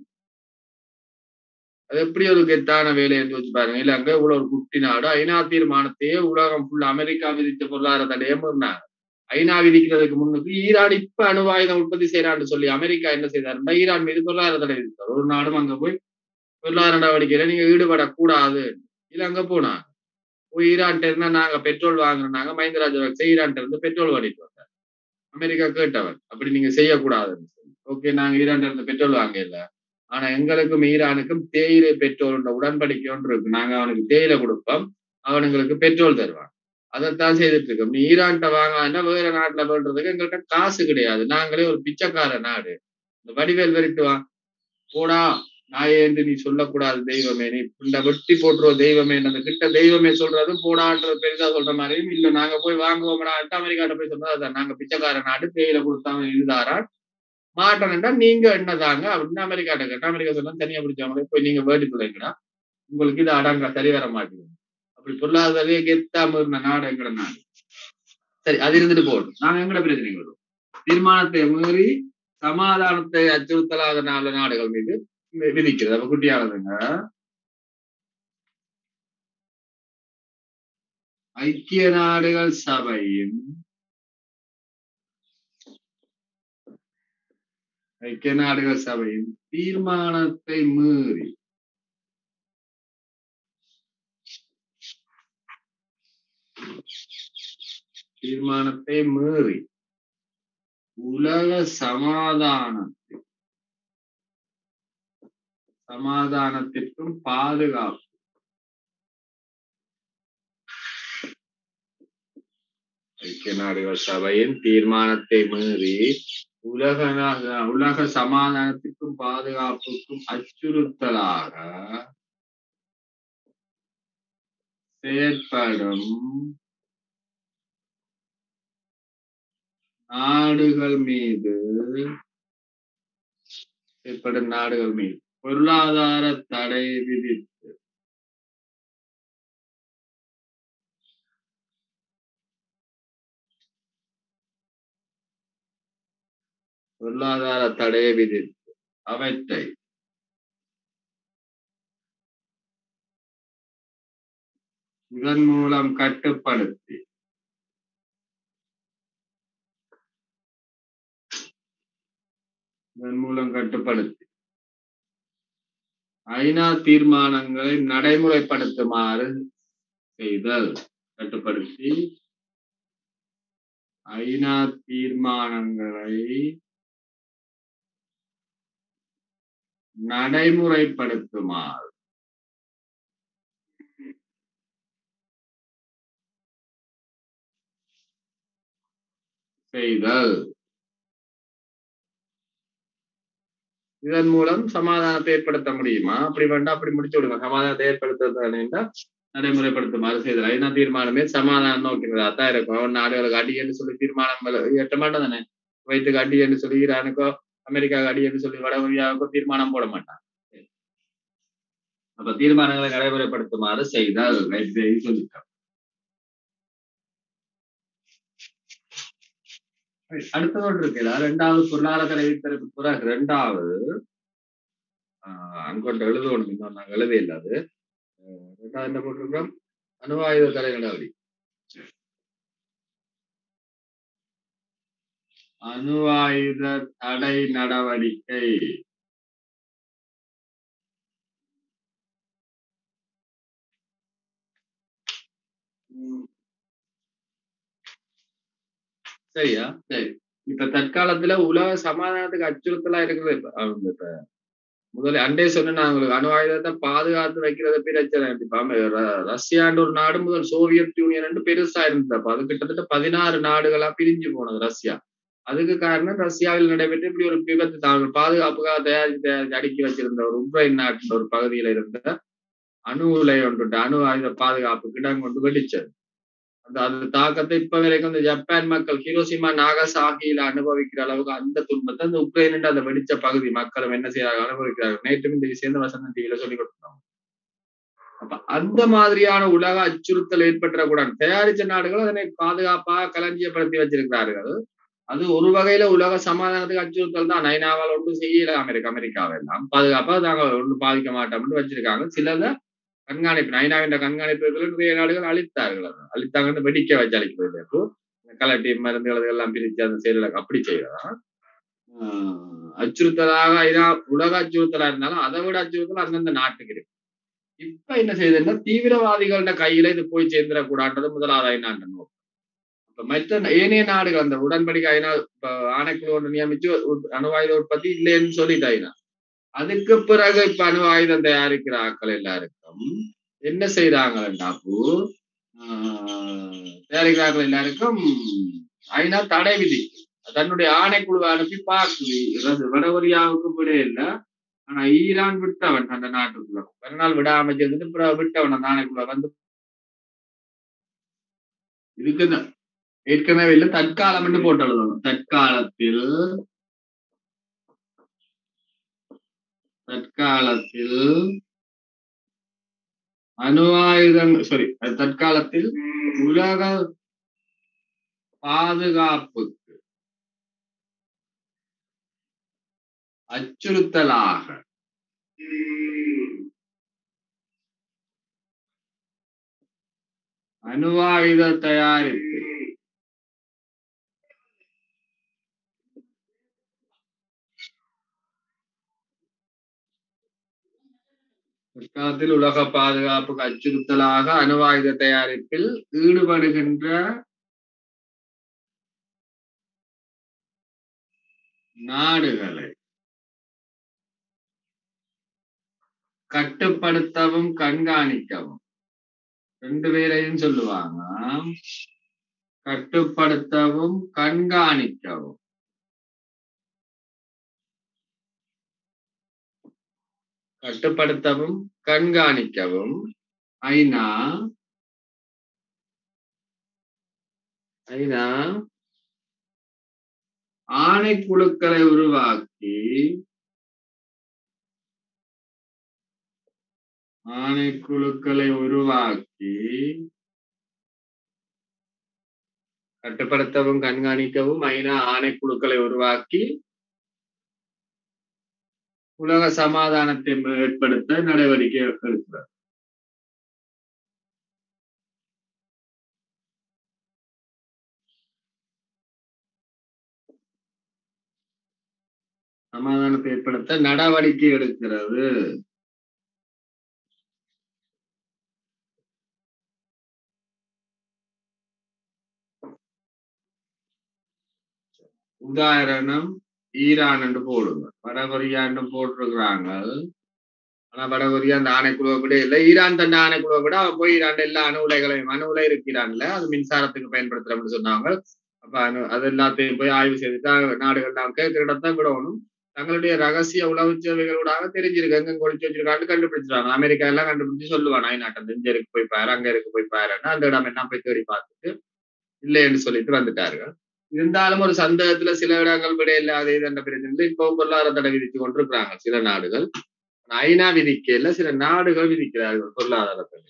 அது எப்படி ஒரு கெத்தான வேலை என்று வச்சு பாருங்க இலங்கை இவ்வளவு ஒரு குட்டி நாடு ஐநா தீர்மானத்தையே உலகம் ஃபுல் அமெரிக்கா விதித்த பொருளாதார தடையே மீறினாங்க ஐநா விதிக்கிறதுக்கு முன்னுக்கு ஈரான் இப்ப அணுவாயுதம் உற்பத்தி செய்யறான்னு சொல்லி அமெரிக்கா என்ன செய்தாருன்னா ஈரான் மீது பொருளாதார தடை விதித்தார் ஒரு நாடும் அங்க போய் பொருளாதார நடவடிக்கையில நீங்க ஈடுபடக்கூடாது இலங்கை போனாங்க போய் ஈரான்ட்ட இருந்தா நாங்க பெட்ரோல் வாங்குறோம் மஹிந்த ராஜபக்சே ஈரான்ட்ட இருந்து பெட்ரோல் வாங்கிட்டு வந்தார் அமெரிக்கா கேட்டவர் அப்படி நீங்க செய்யக்கூடாதுன்னு சொல்லி ஓகே நாங்க ஈரான்ட்ட இருந்து பெட்ரோல் வாங்க இல்ல ஆனா எங்களுக்கும் ஈரானுக்கும் தேயிலை பெட்ரோல் உடன்படிக்கை ஒன்று இருக்கு நாங்க அவனுக்கு தேயிலை கொடுப்போம் அவனுங்களுக்கு பெட்ரோல் தருவான் அதைத்தான் செய்துட்டு இருக்கோம் நீ ஈரான்கிட்ட வாங்கினா வேற நாட்டுல பண்றதுக்கு எங்கள்கிட்ட காசு கிடையாது நாங்களே ஒரு பிச்சைக்கார நாடு இந்த வடிவேல் வெறிட்டுவான் போடா நாயே என்று நீ சொல்லக்கூடாது தெய்வமே நீ இந்த வெட்டி போட்டுருவோம் தெய்வமே அந்த கிட்ட தெய்வமே சொல்றதும் போடான்றது பெருசா சொல்ற மாதிரியும் இல்ல நாங்க போய் வாங்குவோம்டா அமெரிக்காட்ட போய் சொன்னது அதான் நாங்க பிச்சைக்கார நாடு தேயில கொடுத்தாங்க இதுதாரா மாட்டேன்டா நீங்க என்னதாங்க அப்படின்னு அமெரிக்காட்ட கேட்டா அமெரிக்கா சொன்னா தனியா பிடிச்சவங்களே போய் நீங்க வேடி துளைங்கடா உங்களுக்கு இது அடங்க சரி வர மாட்டேங்குது அப்படி பொருளாதாரே கெத்தாம இருந்த நாடு எங்கட நாடு சரி அது இருந்துட்டு போகட்டும் நாங்க எங்கட பிரச்சனைக்கு வருவோம் தீர்மானத்தை மீறி சமாதானத்தை அச்சுறுத்தலாத நாலு நாடுகள் மீது விதிக்கிறது அப்ப குட்டியானதுங்க ஐக்கிய நாடுகள் சபையின் ஐக்கிய நாடுகள் சபையின் தீர்மானத்தை மீறி தீர்மானத்தை மீறி உலக சமாதானத்தை சமாதானத்திற்கும் பாதுகாப்பு ஐக்கிய நாடுகள் சபையின் தீர்மானத்தை மீறி உலக உலக சமாதானத்திற்கும் பாதுகாப்புக்கும் அச்சுறுத்தலாக செயற்படும் நாடுகள் மீது செயற்படும் நாடுகள் மீது பொருளாதார தடை விதித்து பொருளாதார தடை விதித்து அவற்றை இதன் மூலம் கட்டுப்படுத்தி இதன் மூலம் கட்டுப்படுத்தி ஐநா தீர்மானங்களை நடைமுறைப்படுத்துமாறு செய்தல் கட்டுப்படுத்தி ஐநா தீர்மானங்களை நடைமுறைப்படுத்துமாறு செய்தல் இதன் மூலம் சமாதானத்தை ஏற்படுத்த முடியுமா அப்படி வேண்டாம் அப்படி முடிச்சு விடுங்க சமாதானத்தை ஏற்படுத்த நடைமுறைப்படுத்துமாறு செய்தல் ஐநா தீர்மானமே சமாதானம் நோக்கிறதா தான் இருக்கும் நாடுகளுக்கு அடி என்று சொல்லி தீர்மானம் எட்ட மாட்டோம் தானே வைத்துக்கு அடி என்று சொல்லி ஈரானுக்கோ அமெரிக்காவுக்கு அடி என்று சொல்லி வட இந்தியாவுக்கோ தீர்மானம் போட மாட்டான் அப்ப தீர்மானங்களை நடைமுறைப்படுத்துமாறு செய்தல் சொல்லிட்டோம் அடுத்த ஒன்று இருக்குல்ல ரெண்டாவது பொருளாதார வித்தருக்கு பிறகு ரெண்டாவது அங்கொண்டு எழுதணும் இன்னும் நாங்கள் எழுத இல்லாது ரெண்டாவது என்ன போட்டிருக்கோம் அணுவாயுத தடை நடவடி அணுவாயுத தடை நடவடிக்கை சரியா சரி இப்ப தற்காலத்துல உலக சமாதானத்துக்கு அச்சுறுத்தலா இருக்கிறது இப்ப முதல்ல அண்டே சொன்ன நான் உங்களுக்கு அணு ஆயுதத்தை பாதுகாத்து வைக்கிறது பிரச்சனை இப்ப ரஷ்யான்ற ஒரு நாடு முதல் சோவியத் யூனியன் பெருசா இருந்தது அது கிட்டத்தட்ட பதினாறு நாடுகளா பிரிஞ்சு போனது ரஷ்யா அதுக்கு காரணம் ரஷ்யாவில் நடைபெற்ற இப்படி ஒரு விபத்து தாங்கள் பாதுகாப்புக்காக தயாரித்து தயாரித்து அடுக்கி வச்சிருந்த ஒரு உக்ரைன் நாட்டின் ஒரு பகுதியில இருந்த அணு உலை ஒன்று அணு ஆயுத பாதுகாப்பு கிடம் கொண்டு வெடிச்சது அந்த அந்த தாக்கத்தை இப்ப வரைக்கும் இந்த ஜப்பான் மக்கள் ஹிரோசிமா நாகசாகியில அனுபவிக்கிற அளவுக்கு அந்த துன்பத்தை அந்த உக்ரைன் அந்த வெடிச்ச பகுதி மக்களும் என்ன செய்யறாங்க அனுபவிக்கிறார்கள் நேற்று இந்த விஷயம் வசந்த டிவியில சொல்லி கொடுத்தாங்க அப்ப அந்த மாதிரியான உலக அச்சுறுத்தல் ஏற்பட்டுறக்கூடாது தயாரிச்ச நாடுகள் அதனை பாதுகாப்பாக களஞ்சியப்படுத்தி வச்சிருக்கிறார்கள் அது ஒரு வகையில உலக சமாதானத்துக்கு அச்சுறுத்தல் தான் நைனாவால் ஒன்றும் செய்யல அமெரிக்கா அமெரிக்காவை எல்லாம் பாதுகாப்பா நாங்க ஒன்றும் பாதிக்க மாட்டோம்னு வச்சிருக்காங்க சிலத கண்காணிப்பு நைனாவின் கண்காணிப்புகளை நிறைய நாடுகள் அழித்தார்கள் அழித்தாங்கன்னு வெடிக்க வச்சு அழிக்கிறது கலட்டி மருந்துகள் எல்லாம் பிரிச்சு அந்த செயல அப்படி செய்யலாம் அச்சுறுத்தலாக இதா உலக அச்சுறுத்தலா இருந்தாலும் அதை விட அச்சுறுத்தல் அந்தந்த நாட்டுக்கு இருக்கு இப்ப என்ன செய்யுதுன்னா தீவிரவாதிகளோட கையில இது போய் சேர்ந்துடக்கூடாது முதலாவது ஐநாண்ட நோக்கம் இப்ப மற்ற ஏனைய நாடுகள் அந்த உடன்படிக்கை ஐநா இப்ப ஆணைக்குழு ஒன்று நியமிச்சு அணுவாயுத உற்பத்தி இல்லைன்னு சொல்லிட்டு ஐநா அதுக்கு பிறகு இப்ப அணு ஆயுதம் தயாரிக்கிற ஆட்கள் எல்லாருக்கும் என்ன செய்யறாங்கன்னாப்பு தயாரிக்கிறார்கள் எல்லாருக்கும் ஐநா தடை விதிக்கு தன்னுடைய ஆணைக்குழுவை அனுப்பி பார்க்குது வடகொரியாவுக்கு விட இல்லை ஆனா ஈரான் விட்டவன் அந்த நாட்டுக்குள்ள ஒரு நாள் விடாம சேர்ந்துட்டு பிறகு விட்டவன் அந்த ஆணைக்குள்ள வந்து இதுக்கு ஏற்கனவே இல்லை தற்காலம் என்று போட்டு எழுதணும் தற்காலத்தில் தற்காலத்தில் அணு ஆயுதங்கள் சாரி தற்காலத்தில் உலக பாதுகாப்புக்கு அச்சுறுத்தலாக அணுவாயுத தயாரிப்பு தற்காலத்தில் உலக பாதுகாப்புக்கு அச்சுறுத்தலாக அணுவாயுத தயாரிப்பில் ஈடுபடுகின்ற நாடுகளை கட்டுப்படுத்தவும் கண்காணிக்கவும் ரெண்டு பேரையும் சொல்லுவாங்க கட்டுப்படுத்தவும் கண்காணிக்கவும் கட்டுப்படுத்தவும் கண்காணிக்கவும் ஐநா ஐநா ஆணைக்குழுக்களை உருவாக்கி ஆணைக்குழுக்களை உருவாக்கி கட்டுப்படுத்தவும் கண்காணிக்கவும் ஐநா ஆணைக்குழுக்களை உருவாக்கி உலக சமாதானத்தை ஏற்படுத்த நடவடிக்கை எடுக்கிறார் சமாதானத்தை ஏற்படுத்த நடவடிக்கை எடுக்கிறது உதாரணம் ஈரான் என்று போடுங்க வடகொரியா என்று போட்டிருக்கிறாங்க ஆனா வடகொரியா அந்த ஆணைக்குழுவை விட இல்லை ஈரான் தன் ஆணைக்குழுவை விட அவ போய் ஈரான் எல்லா அணு உலைகளையும் அணு உலை இருக்கிறான்ல அது மின்சாரத்துக்கு பயன்படுத்துறோம்னு சொன்னாங்க அப்ப அணு அது எல்லாத்தையும் போய் ஆய்வு செய்துட்டு நாடுகள் நாம் கேட்கிற இடத்தான் விடணும் தங்களுடைய ரகசிய உளவு சேவைகளோடாக தெரிஞ்சிருக்கு எங்க ஒழிச்சு வச்சிருக்கான்னு கண்டுபிடிச்சிருவாங்க அமெரிக்கா எல்லாம் கண்டுபிடிச்சு சொல்லுவான் நாட்டம் இங்க இருக்கு போய் பாரு அங்க இருக்கு போய் பாருன்னா அந்த இடம் என்ன போய் தேடி பார்த்துட்டு இல்லைன்னு சொல்லிட்டு வந்துட்டார்கள் இருந்தாலும் ஒரு சந்தேகத்துல சில இடங்கள் விட இல்லாத இது என்ற பிரச்சனை இப்போ பொருளாதார தடை விதித்து கொண்டிருக்கிறாங்க சில நாடுகள் ஐநா விதிக்கல சில நாடுகள் விதிக்கிறார்கள் பொருளாதார தடை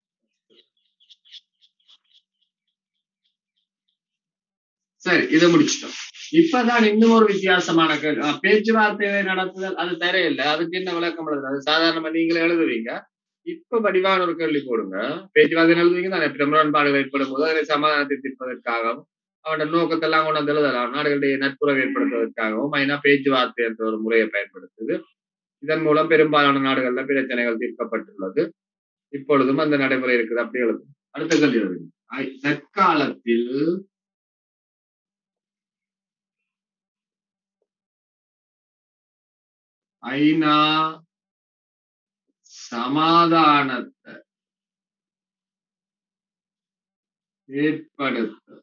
சரி இதை முடிச்சிட்டோம் இப்பதான் இன்னும் ஒரு வித்தியாசமான கேள்வி பேச்சுவார்த்தைகளை நடத்துதல் அது தரையில்லை அதுக்கு என்ன விளக்கம் எழுதுறது சாதாரணமா நீங்களே எழுதுவீங்க இப்ப வடிவான ஒரு கேள்வி போடுங்க பேச்சுவார்த்தை எழுதுவீங்க தானே பிரமுரண்பாடுகள் ஏற்படும் போது அதனை சமாதானத்தை தீர்ப்பதற்காகவும் அவனோட நோக்கத்தெல்லாம் கொண்டு வந்து எழுதலாம் நாடுகளுடைய நட்புறவை ஏற்படுத்துவதற்காகவும் ஐநா பேச்சுவார்த்தை என்ற ஒரு முறையை பயன்படுத்துது இதன் மூலம் பெரும்பாலான நாடுகள்ல பிரச்சனைகள் தீர்க்கப்பட்டுள்ளது இப்பொழுதும் அந்த நடைமுறை இருக்குது அப்படி எழுதும் அடுத்த கேள்வி எழுதுங்க தற்காலத்தில் ஐநா சமாதானத்தை ஏற்படுத்த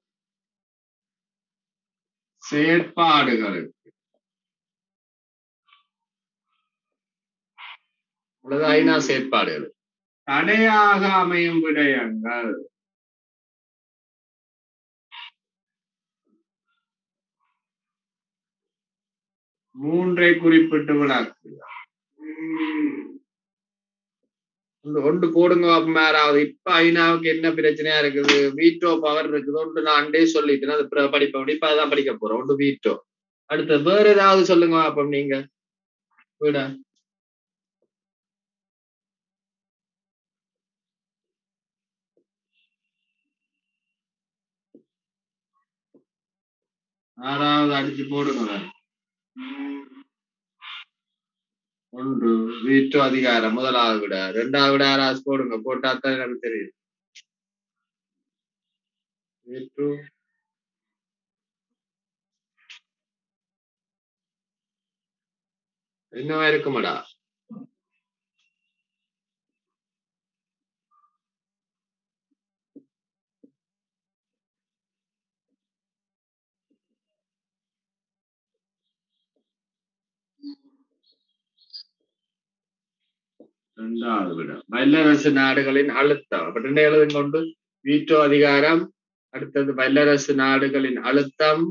செயற்பாடுகளுக்கு அல்லது ஐநா செயற்பாடுகள் தடையாக அமையும் விடயங்கள் மூன்றை குறிப்பிட்டு விளக்குகிறார் ஒன்று போடுங்க யாராவது இப்ப ஐநாவுக்கு என்ன பிரச்சனையா இருக்குது வீட்டோ பவர் இருக்குது ஒன்று நான் அண்டே சொல்லிட்டேன் அது படிப்பேன் இப்ப அதான் படிக்க போறோம் ஒன்று வீட்டோ அடுத்து வேற ஏதாவது சொல்லுங்க அப்ப நீங்க விட ஆறாவது அடிச்சு போடுங்க ஒன்று வீட்டு அதிகாரம் முதலாவது விட ரெண்டாவது விட யாராவது போடுங்க போட்டா தான் எனக்கு தெரியும் வீட்டு என்னவா இருக்குமாடா இரண்டாவது விட வல்லரசு நாடுகளின் அழுத்தம் அப்ப ரெண்டு எழுதுங்க கொண்டு வீட்டோ அதிகாரம் அடுத்தது வல்லரசு நாடுகளின் அழுத்தம்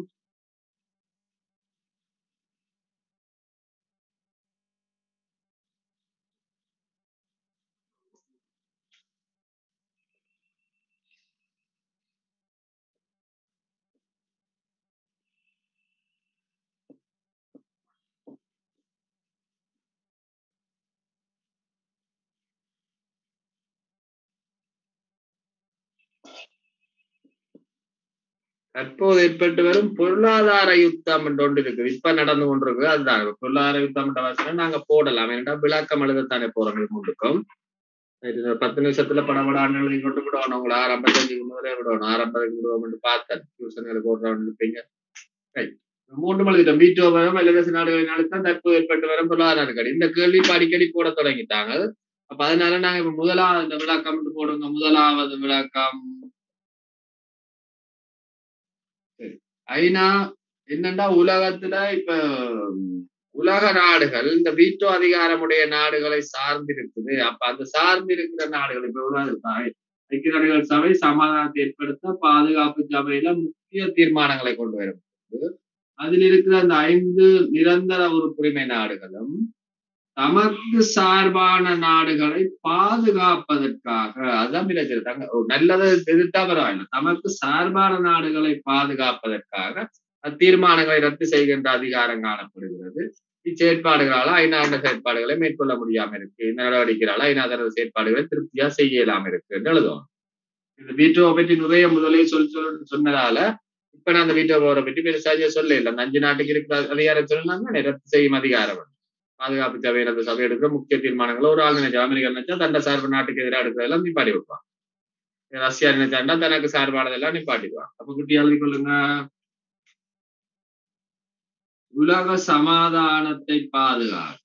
தற்போது ஏற்பட்டு வரும் பொருளாதார யுத்தம் என்று ஒன்று இருக்குது இப்ப நடந்து கொண்டிருக்கு அதுதான் பொருளாதார யுத்தம் என்ற வசனம் நாங்க போடலாம் ஏன்னா விளக்கம் எழுதத்தானே போறோம் இது முன்னுக்கும் இது பத்து நிமிஷத்துல படப்படான்னு எழுதி கொண்டு விடணும் உங்களை ஆரம்பத்துக்கு முதலே விடணும் ஆரம்பத்துக்கு விடுவோம்னு பார்த்தேன் டியூஷன்களுக்கு போடுறோம்னு இருப்பீங்க ரைட் மூன்று எழுதிட்டோம் வீட்டோ வரும் வல்லரசு நாடுகளின் அழுத்தம் தற்போது ஏற்பட்டு வரும் பொருளாதார நெருக்கடி இந்த கேள்வி இப்ப அடிக்கடி போட தொடங்கிட்டாங்க அப்ப அதனால நாங்க இப்ப முதலாவது இந்த விளக்கம் போடுங்க முதலாவது விளக்கம் ஐநா என்னன்னா உலகத்துல இப்ப உலக நாடுகள் இந்த வீட்டோ அதிகாரமுடைய நாடுகளை சார்ந்திருக்குது அப்ப அந்த சார்ந்திருக்கிற நாடுகள் இப்ப உலக ஐக்கிய நாடுகள் சபை சமாதானத்தை ஏற்படுத்த பாதுகாப்பு சபையில முக்கிய தீர்மானங்களை கொண்டு வரும் அதில் இருக்கிற அந்த ஐந்து நிரந்தர உறுப்புரிமை நாடுகளும் தமக்கு சார்பான நாடுகளை பாதுகாப்பதற்காக அதான் பிரச்சனை நல்லதை எதிர்த்தா பரவாயில்ல தமக்கு சார்பான நாடுகளை பாதுகாப்பதற்காக தீர்மானங்களை ரத்து செய்கின்ற அதிகாரம் காணப்படுகிறது இச்செயற்பாடுகளால் ஐநா என்ற செயற்பாடுகளை மேற்கொள்ள முடியாம இருக்கு நடவடிக்கைகளால் ஐநா தனது செயற்பாடுகளை திருப்தியா செய்ய இயலாம இருக்கு என்று எழுதுவோம் இந்த வீட்டோவை பற்றி நிறைய முதலே சொல் சொல் சொன்னதால இப்ப நான் அந்த வீட்டோவை பற்றி பெருசாஜியா சொல்ல இல்லை அந்த அஞ்சு நாட்டுக்கு இருக்கிற அதிகாரம் சொன்னாங்க ரத்து செய்யும் அதிகாரம் பாதுகாப்பு சபையில் அந்த சபை எடுக்கிற முக்கிய தீர்மானங்களை ஒரு ஆள் நினைச்சா அமெரிக்கா நினைச்சா தண்ட சார்பு நாட்டுக்கு எதிராக எடுக்கிறதெல்லாம் நிப்பாட்டி வைப்பான் ரஷ்யா நினைச்சாண்டா தனக்கு சார்பானதெல்லாம் நிப்பாட்டிடுவான் அப்ப குட்டி எழுதி கொள்ளுங்க உலக சமாதானத்தை பாதுகாக்க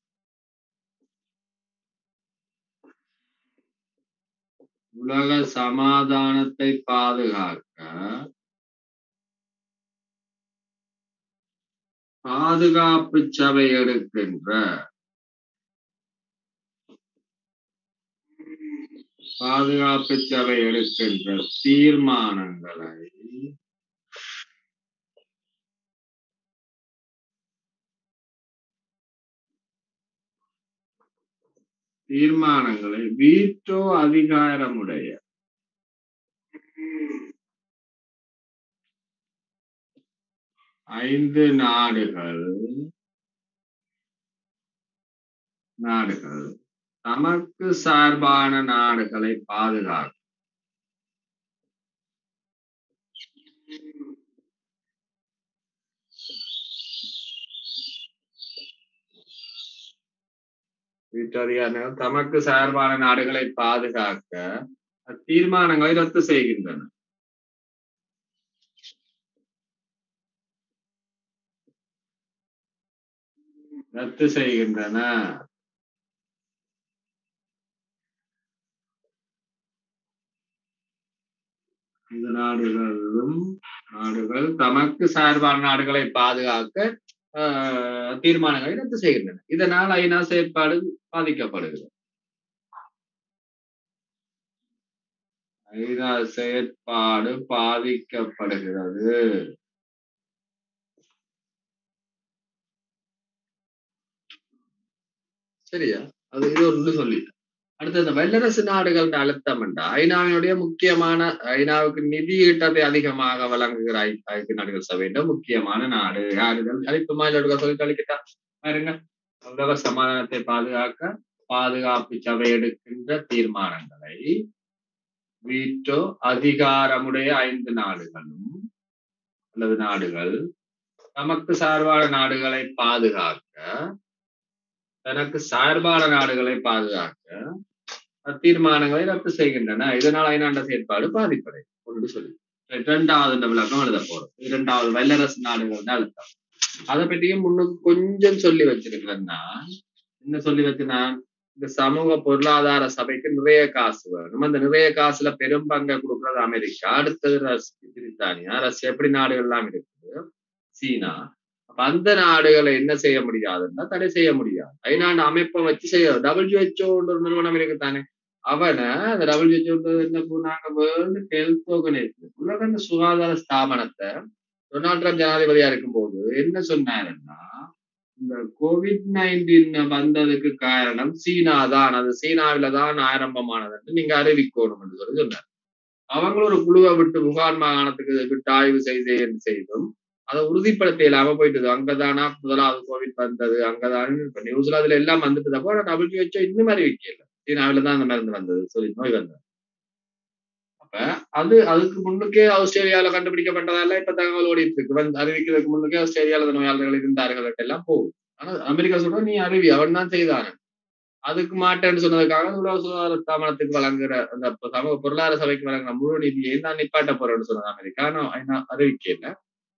உலக சமாதானத்தை பாதுகாக்க பாதுகாப்பு சபை எடுக்கின்ற பாதுகாப்பு சபை எடுக்கின்ற தீர்மானங்களை தீர்மானங்களை வீட்டோ அதிகாரமுடைய ஐந்து நாடுகள் நாடுகள் தமக்கு சார்பான நாடுகளை பாதுகாக்கும் வீட்டதிகாரிகள் தமக்கு சார்பான நாடுகளை பாதுகாக்க தீர்மானங்களை ரத்து செய்கின்றன ரத்து செய்கின்றன இந்த நாடுகளும் நாடுகள் தமக்கு சார்பான நாடுகளை பாதுகாக்க தீர்மானங்களை ரத்து செய்கின்றன இதனால் ஐநா செயற்பாடு பாதிக்கப்படுகிறது ஐநா செயற்பாடு பாதிக்கப்படுகிறது சரியா அது இது ஒன்று சொல்லி அடுத்து இந்த வல்லரசு நாடுகள் அழுத்தம் என்றா ஐநாவினுடைய முக்கியமான ஐநாவுக்கு நிதி ஈட்டத்தை அதிகமாக வழங்குகிற ஐக்கிய நாடுகள் சபையிட முக்கியமான நாடு யாருகள் அழைப்புமா இல்ல சொல்லி கழிக்கிட்டா பாருங்க உலக சமாதானத்தை பாதுகாக்க பாதுகாப்பு சபை எடுக்கின்ற தீர்மானங்களை வீட்டோ அதிகாரமுடைய ஐந்து நாடுகளும் அல்லது நாடுகள் தமக்கு சார்பான நாடுகளை பாதுகாக்க தனக்கு சார்பான நாடுகளை பாதுகாக்க தீர்மானங்களை ரத்து செய்கின்றன இதனால் ஐநாண்ட செயற்பாடு பாதிப்படை ஒன்று சொல்லி இரண்டாவது விளக்கம் எழுத போறோம் இரண்டாவது வல்லரசு நாடுகள் அழுத்தம் அதை பற்றியும் முன்னுக்கு கொஞ்சம் சொல்லி வச்சிருக்கிறேன்னா என்ன சொல்லி வச்சுனான் இந்த சமூக பொருளாதார சபைக்கு நிறைய காசு வேணும் அந்த நிறைய காசுல பெரும் பங்கை கொடுக்கறது அமெரிக்கா அடுத்தது ரஸ் பிரித்தானியா ரஷ்யா எப்படி நாடுகள் எல்லாம் இருக்குது சீனா அப்ப அந்த நாடுகளை என்ன செய்ய முடியாதுன்னா தடை செய்ய முடியாது ஐநாண்டு அமைப்பை வச்சு செய்ய டபிள்யூஹெச்ஓ ஒரு நிறுவனம் இருக்குதானே அவனை அந்த டபிள்யூஹெச்ஓ என்ன பண்ணாங்க வேர்ல்டு ஹெல்த் ஆர்கனைசேஷன் உலக அந்த சுகாதார ஸ்தாபனத்தை டொனால்ட் ட்ரம்ப் ஜனாதிபதியா இருக்கும்போது என்ன சொன்னாருன்னா இந்த கோவிட் நைன்டீன் வந்ததுக்கு காரணம் சீனா தான் அது சீனாவில தான் ஆரம்பமானது நீங்க அறிவிக்கணும் என்று சொல்லி சொன்னார் அவங்களும் ஒரு குழுவை விட்டு புகார் மாகாணத்துக்கு விட்டு ஆய்வு செய்து செய்தும் அதை உறுதிப்படுத்த இல்லாம போயிட்டது அங்கதானா முதலாவது கோவிட் வந்தது அங்கதான் இப்ப நியூசிலாந்துல எல்லாம் வந்துட்டு அப்போ டபிள்யூஹெச்ஓ இன்னும் அறிவிக்கல சீனாவில தான் அந்த மருந்து வந்தது சொல்லி நோய் வந்தது அப்ப அது அதுக்கு முன்னுக்கே ஆஸ்திரேலியால கண்டுபிடிக்கப்பட்டதால இப்ப தகவல் ஓடிட்டு இருக்கு வந்து அறிவிக்கிறதுக்கு முன்னுக்கே ஆஸ்திரேலியால அந்த நோயாளர்கள் இருந்தார்கள் எல்லாம் போகும் ஆனா அமெரிக்கா சொல்ற நீ அறிவி அவன் தான் செய்தானு அதுக்கு மாட்டேன்னு சொன்னதுக்காக உலக சுகாதார ஸ்தாபனத்துக்கு வழங்குற அந்த சமூக பொருளாதார சபைக்கு வழங்குற முழு நிதியை நான் நிப்பாட்ட போறேன்னு சொன்னது அமெரிக்கா ஆனா அறிவிக்கல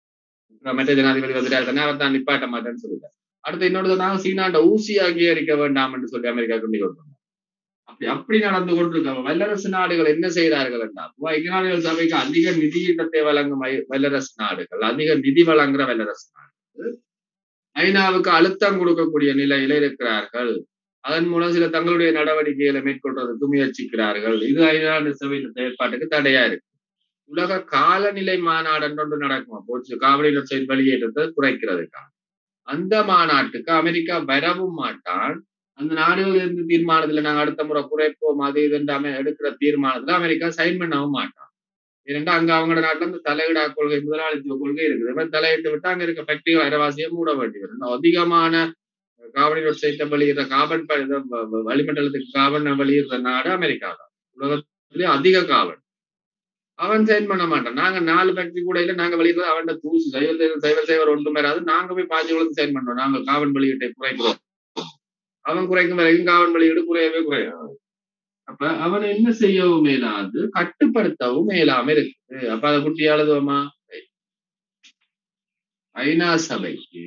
மற்ற ஜனாதிபதி வந்துட்டாரு அவர் தான் நிப்பாட்ட மாட்டேன்னு சொல்லுங்க அடுத்து இன்னொரு சொன்னாங்க சீனாண்ட ஊசி அங்கீகரிக்க வேண்டாம் என்று சொல்லி அமெரிக்கா கொண்டு கொண்டு அப்படி அப்படி நடந்து கொண்டிருக்காங்க வல்லரசு நாடுகள் என்ன செய்கிறார்கள் என்றால் ஐக்கிய நாடுகள் சபைக்கு அதிக நிதியீட்டத்தை வழங்கும் வல்லரசு நாடுகள் அதிக நிதி வழங்குற வல்லரசு நாடுகள் ஐநாவுக்கு அழுத்தம் கொடுக்கக்கூடிய நிலையில இருக்கிறார்கள் அதன் மூலம் சில தங்களுடைய நடவடிக்கைகளை மேற்கொள்றதுக்கு முயற்சிக்கிறார்கள் இது ஐநா சபையின் செயற்பாட்டுக்கு தடையா இருக்கு உலக காலநிலை மாநாடு ஒன்று நடக்கும் போச்சு காவிரி நொச்சையின் வெளியேற்றத்தை குறைக்கிறதுக்காக அந்த மாநாட்டுக்கு அமெரிக்கா வரவும் மாட்டான் அந்த நாடுகள் இருந்து தீர்மானத்துல நாங்க அடுத்த முறை குறைப்போம் அது இதுன்னு எடுக்கிற தீர்மானத்துல அமெரிக்கா சைன் பண்ணவும் மாட்டான் ஏனென்றா அங்க அவங்களோட நாட்டுல இந்த தலையிடா கொள்கை முதலாளித்துவ கொள்கை இருக்குது தலையிட்டு விட்டு அங்க இருக்க ஃபேக்டரி வைரவாசியை மூட வேண்டி வரும் அதிகமான காவடி நொச்சைத்தை வெளியிடுற காபன் வளிமண்டலத்துக்கு காபன் வெளியிடுற நாடு அமெரிக்கா தான் உலகத்திலே அதிக காவல் அவன் சைன் பண்ண மாட்டான் நாங்க நாலு ஃபேக்டரி கூட இல்ல நாங்க வெளியிடுறது அவன் தூசு சைவ சைவ சைவர் ஒன்றும் வராது நாங்க போய் பாஞ்சு குளத்து சைன் பண்றோம் நாங்க காவன் வெளியீட்டை குறைக்கிறோம் அவன் குறைக்கும் வரைக்கும் காவன் வெளியீடு குறையவே குறையாது அப்ப அவன் என்ன செய்யவும் மேலாது கட்டுப்படுத்தவும் மேலாம இருக்கு அப்ப அதை குட்டி எழுதுவோமா ஐநா சபைக்கு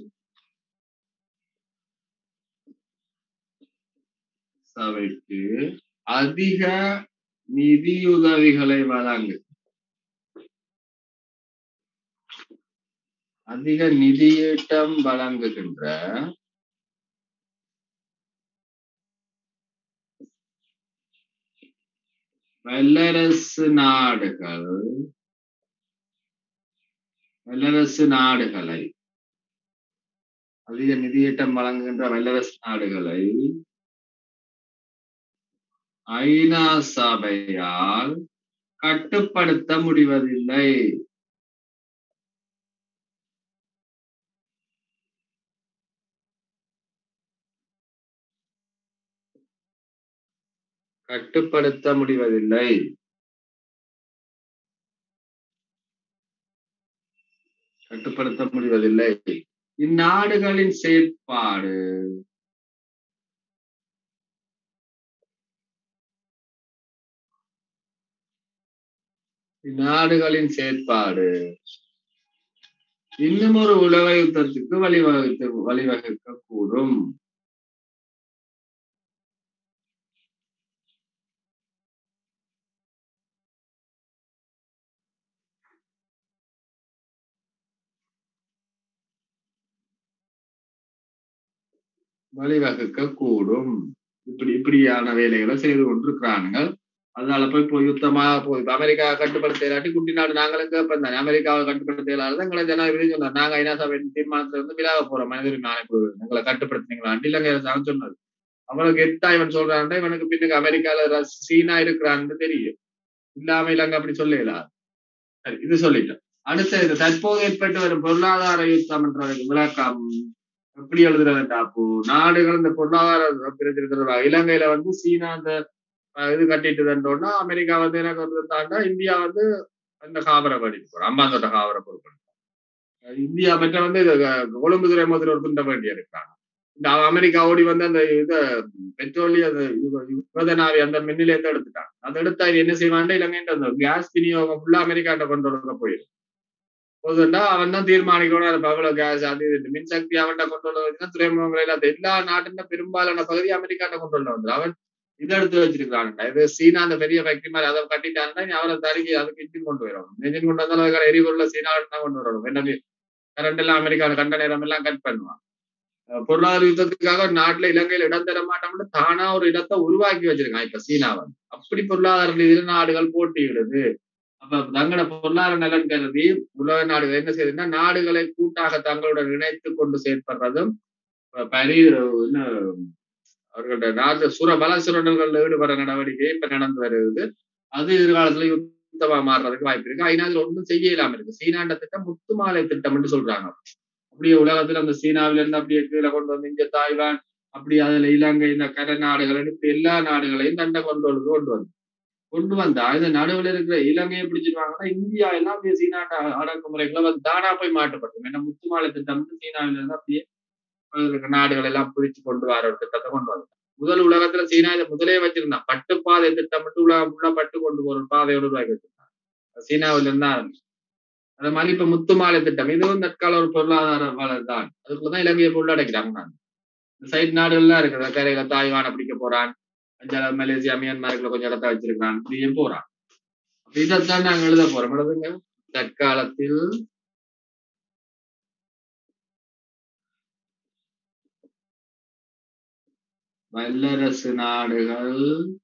சபைக்கு அதிக நிதியுதவிகளை வழங்கு அதிக நிதியீட்டம் வழங்குகின்ற வல்லரசு நாடுகள் வல்லரசு நாடுகளை அதிக நிதியீட்டம் வழங்குகின்ற வல்லரசு நாடுகளை ஐநா சபையால் கட்டுப்படுத்த முடிவதில்லை கட்டுப்படுத்த முடிவதில்லை கட்டுப்படுத்த முடிவதில்லை இந்நாடுகளின் செயற்பாடு இந்நாடுகளின் செயற்பாடு இன்னும் ஒரு உலக யுத்தத்துக்கு வழிவகுத்து வழிவகுக்க கூடும் வழிவகுக்க கூடும் இப்படி இப்படியான வேலைகளை செய்து கொண்டிருக்கிறானுங்க அதனால போய் இப்போ யுத்தமா போய் இப்ப அமெரிக்கா கட்டுப்படுத்த இல்லாட்டி குட்டி நாடு நாங்களும் கேட்போம் தானே அமெரிக்காவை கட்டுப்படுத்த இல்லாத எங்களை ஜனாதிபதி சொன்னார் நாங்க ஐநா சபை தீர்மானத்துல இருந்து விலக போறோம் மனித உரிமை ஆணைக்குழு எங்களை கட்டுப்படுத்தினீங்களா இலங்கை அரசாங்கம் சொன்னது அவனுக்கு எத்தா இவன் சொல்றான்டா இவனுக்கு பின்னுக்கு அமெரிக்கால சீனா இருக்கிறான்னு தெரியும் இல்லாம இலங்கை அப்படி சொல்லலாம் சரி இது சொல்லிட்டேன் அடுத்த இது தற்போது ஏற்பட்டு வரும் பொருளாதார யுத்தம் என்றதுக்கு விளக்கம் எப்படி எழுதுறதுண்டா அப்போ நாடுகள் இந்த பொருளாதார பிரச்சனை இலங்கையில வந்து சீனா அந்த இது கட்டிட்டு தந்தோம்னா அமெரிக்கா வந்து எனக்கு வந்து தாண்டா இந்தியா வந்து அந்த காவரை படிக்க போறோம் அம்பாந்தோட்ட காவரை பொருட்கள் இந்தியா மற்ற வந்து கொழும்பு துறைமுகத்தில் ஒரு துண்ட வேண்டிய இருக்காங்க இந்த அமெரிக்கா ஓடி வந்து அந்த இத பெட்ரோலிய யுவதனாவி அந்த மின்னிலையத்தை எடுத்துட்டாங்க அதை எடுத்தா என்ன செய்வாங்க இலங்கை அந்த கேஸ் விநியோகம் ஃபுல்லா அமெரிக்காட்ட கொண்டு வர போயிடும் போதுண்டா அவன் தான் தீர்மானிக்கணும் அது அவ்வளவு கேஸ் அது இது மின்சக்தி அவன்கிட்ட கொண்டு வந்து துறைமுகங்கள் எல்லாம் எல்லா நாட்டின் பெரும்பாலான பகுதி அமெரிக்காட்ட கொண்டு வந்து வந்து அவன் இதை எடுத்து வச்சிருக்கான்டா இது சீனா அந்த பெரிய ஃபேக்டரி மாதிரி அதை கட்டிட்டாங்கன்னா நீ அவரை தருகி அதுக்கு இன்ஜின் கொண்டு வரணும் இன்ஜின் கொண்டு வந்தாலும் அதுக்கான எரிபொருளை சீனா தான் கொண்டு வரணும் என்ன கரண்ட் எல்லாம் அமெரிக்கான கண்ட நேரம் எல்லாம் கட் பண்ணுவான் பொருளாதார யுத்தத்துக்காக நாட்டுல இலங்கையில இடம் தர மாட்டோம்னு தானா ஒரு இடத்தை உருவாக்கி வச்சிருக்கான் இப்ப சீனாவை அப்படி பொருளாதார ரீதியில நாடுகள் போட்டியிடுது அப்ப தங்கட பொருளாதார நலன் கருதி உலக நாடுகள் என்ன செய்யுதுன்னா நாடுகளை கூட்டாக தங்களுடன் இணைத்து கொண்டு செயற்படுறதும் பரி அவர்களோட நாட்டு சுர பல சுரண்டல்கள் ஈடுபடுற நடவடிக்கை இப்ப நடந்து வருது அது எதிர்காலத்துல யுத்தமா மாறுறதுக்கு வாய்ப்பு இருக்கு ஐநாவில் ஒன்றும் செய்ய இல்லாம இருக்கு சீனாண்ட திட்டம் முத்துமாலை திட்டம் என்று சொல்றாங்க அப்படியே உலகத்துல அந்த சீனாவில இருந்து அப்படியே கீழே கொண்டு வந்து இங்க தாய்வான் அப்படி அதுல இலங்கை இந்த கரை நாடுகள் இப்படி எல்லா நாடுகளையும் தண்டை கொண்டு வந்து கொண்டு வந்து கொண்டு வந்தா இந்த நடுவில் இருக்கிற இலங்கையை பிடிச்சிருவாங்கன்னா இந்தியா எல்லாம் அப்படியே சீனாட்ட அடக்குமுறைகளை வந்து தானா போய் மாட்டப்படும் ஏன்னா முத்துமாலை திட்டம் சீனாவில இருந்து அப்படியே நாடுகள் எல்லாம் பிடிச்சு கொண்டு வர ஒரு திட்டத்தை கொண்டு வந்தாங்க முதல் உலகத்துல சீனா இதை முதலே வச்சிருந்தான் பட்டு பாதை திட்டம் மட்டும் உலகம் ஃபுல்லா பட்டு கொண்டு போற ஒரு பாதையோடு உருவாக்கி வச்சிருந்தாங்க சீனாவில இருந்தா ஆரம்பிச்சு அது மாதிரி இப்ப முத்துமாலை திட்டம் இதுவும் தற்கால ஒரு பொருளாதார வளர் தான் அதுக்குள்ளதான் இலங்கையை உள்ளடக்கிறாங்க நான் சைட் நாடுகள்லாம் இருக்குது கரையில தாய்வான பிடிக்க போறான் அஞ்சால மலேசியா மியான்மருக்குள்ள கொஞ்சம் இடத்த வச்சிருக்கான் இப்படியும் போறான் இதைத்தான் நாங்க எழுத போறோம் எழுதுங்க தற்காலத்தில் வல்லரசு நாடுகள்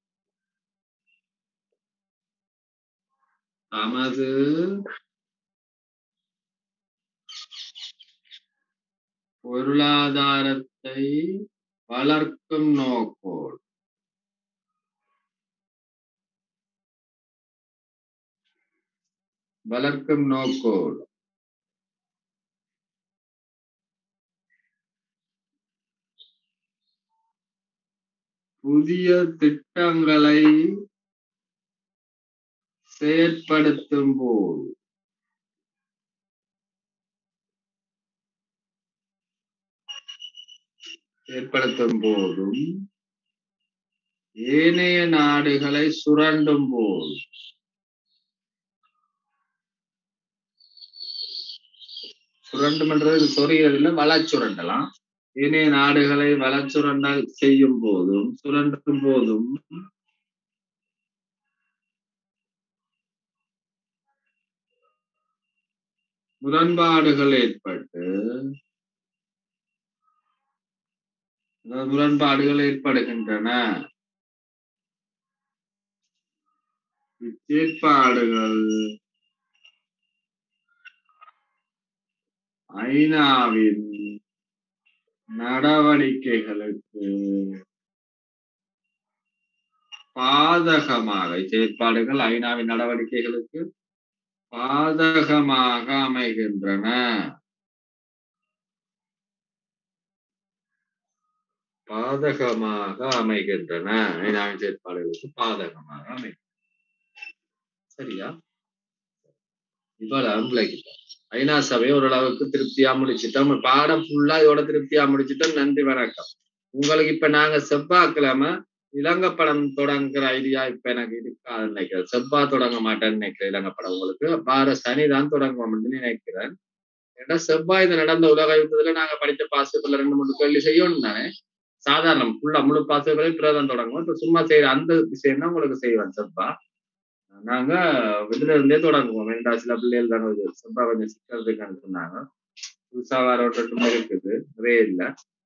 தமது பொருளாதாரத்தை வளர்க்கும் நோக்கோடு வளர்க்கும் நோக்கோடு புதிய திட்டங்களை செயற்படுத்தும் போது ஏற்படுத்தும் போதும் ஏனைய நாடுகளை சுரண்டும் போது சுரண்டும்ன்றது சொறிகிறது இல்லை வளச்சுரண்டலாம் ஏனைய நாடுகளை வளச்சுரண்டல் செய்யும் போதும் சுரண்டும் போதும் முரண்பாடுகள் ஏற்பட்டு முரண்பாடுகள் ஏற்படுகின்றன இச்சேற்பாடுகள் ஐநாவின் நடவடிக்கைகளுக்கு பாதகமாக செயற்பாடுகள் ஐநாவின் நடவடிக்கைகளுக்கு பாதகமாக அமைகின்றன பாதகமாக அமைகின்றன ஐநாவின் செயற்பாடுகளுக்கு பாதகமாக அமை சரியா இவ்வளவு விளக்கிட்டோம் ஐநா சபையை ஓரளவுக்கு திருப்தியா முடிச்சிட்டோம் பாடம் ஃபுல்லா இதோட திருப்தியா முடிச்சிட்டோம் நன்றி வணக்கம் உங்களுக்கு இப்ப நாங்க செவ்வாய்க்கிழமை இலங்கப்படம் தொடங்குற ஐடியா இப்ப எனக்கு இருக்காது நினைக்கிறேன் செவ்வாய் தொடங்க மாட்டேன்னு நினைக்கிறேன் இலங்கப்படம் உங்களுக்கு வார சனிதான் தொடங்குவோம்னு நினைக்கிறேன் ஏன்னா செவ்வாய் இது நடந்த உலக யுத்தத்துல நாங்க படிச்ச பாசிபிள் ரெண்டு மூணு கேள்வி செய்யணும் தானே சாதாரணம் ஃபுல்லா முழு பாசிபிள் இப்பதான் தொடங்குவோம் இப்ப சும்மா செய்யற அந்த விஷயம் தான் உங்களுக்கு செய்வேன் செவ்வாய் நாங்க இதுல இருந்தே தொடங்குவோம் வேண்டா சில பிள்ளைகள் தானே செவ்வாய் கொஞ்சம் சிக்கல் இருக்குன்னு சொன்னாங்க புதுசா வர ஒரு ரெண்டு இருக்குது நிறைய இல்லை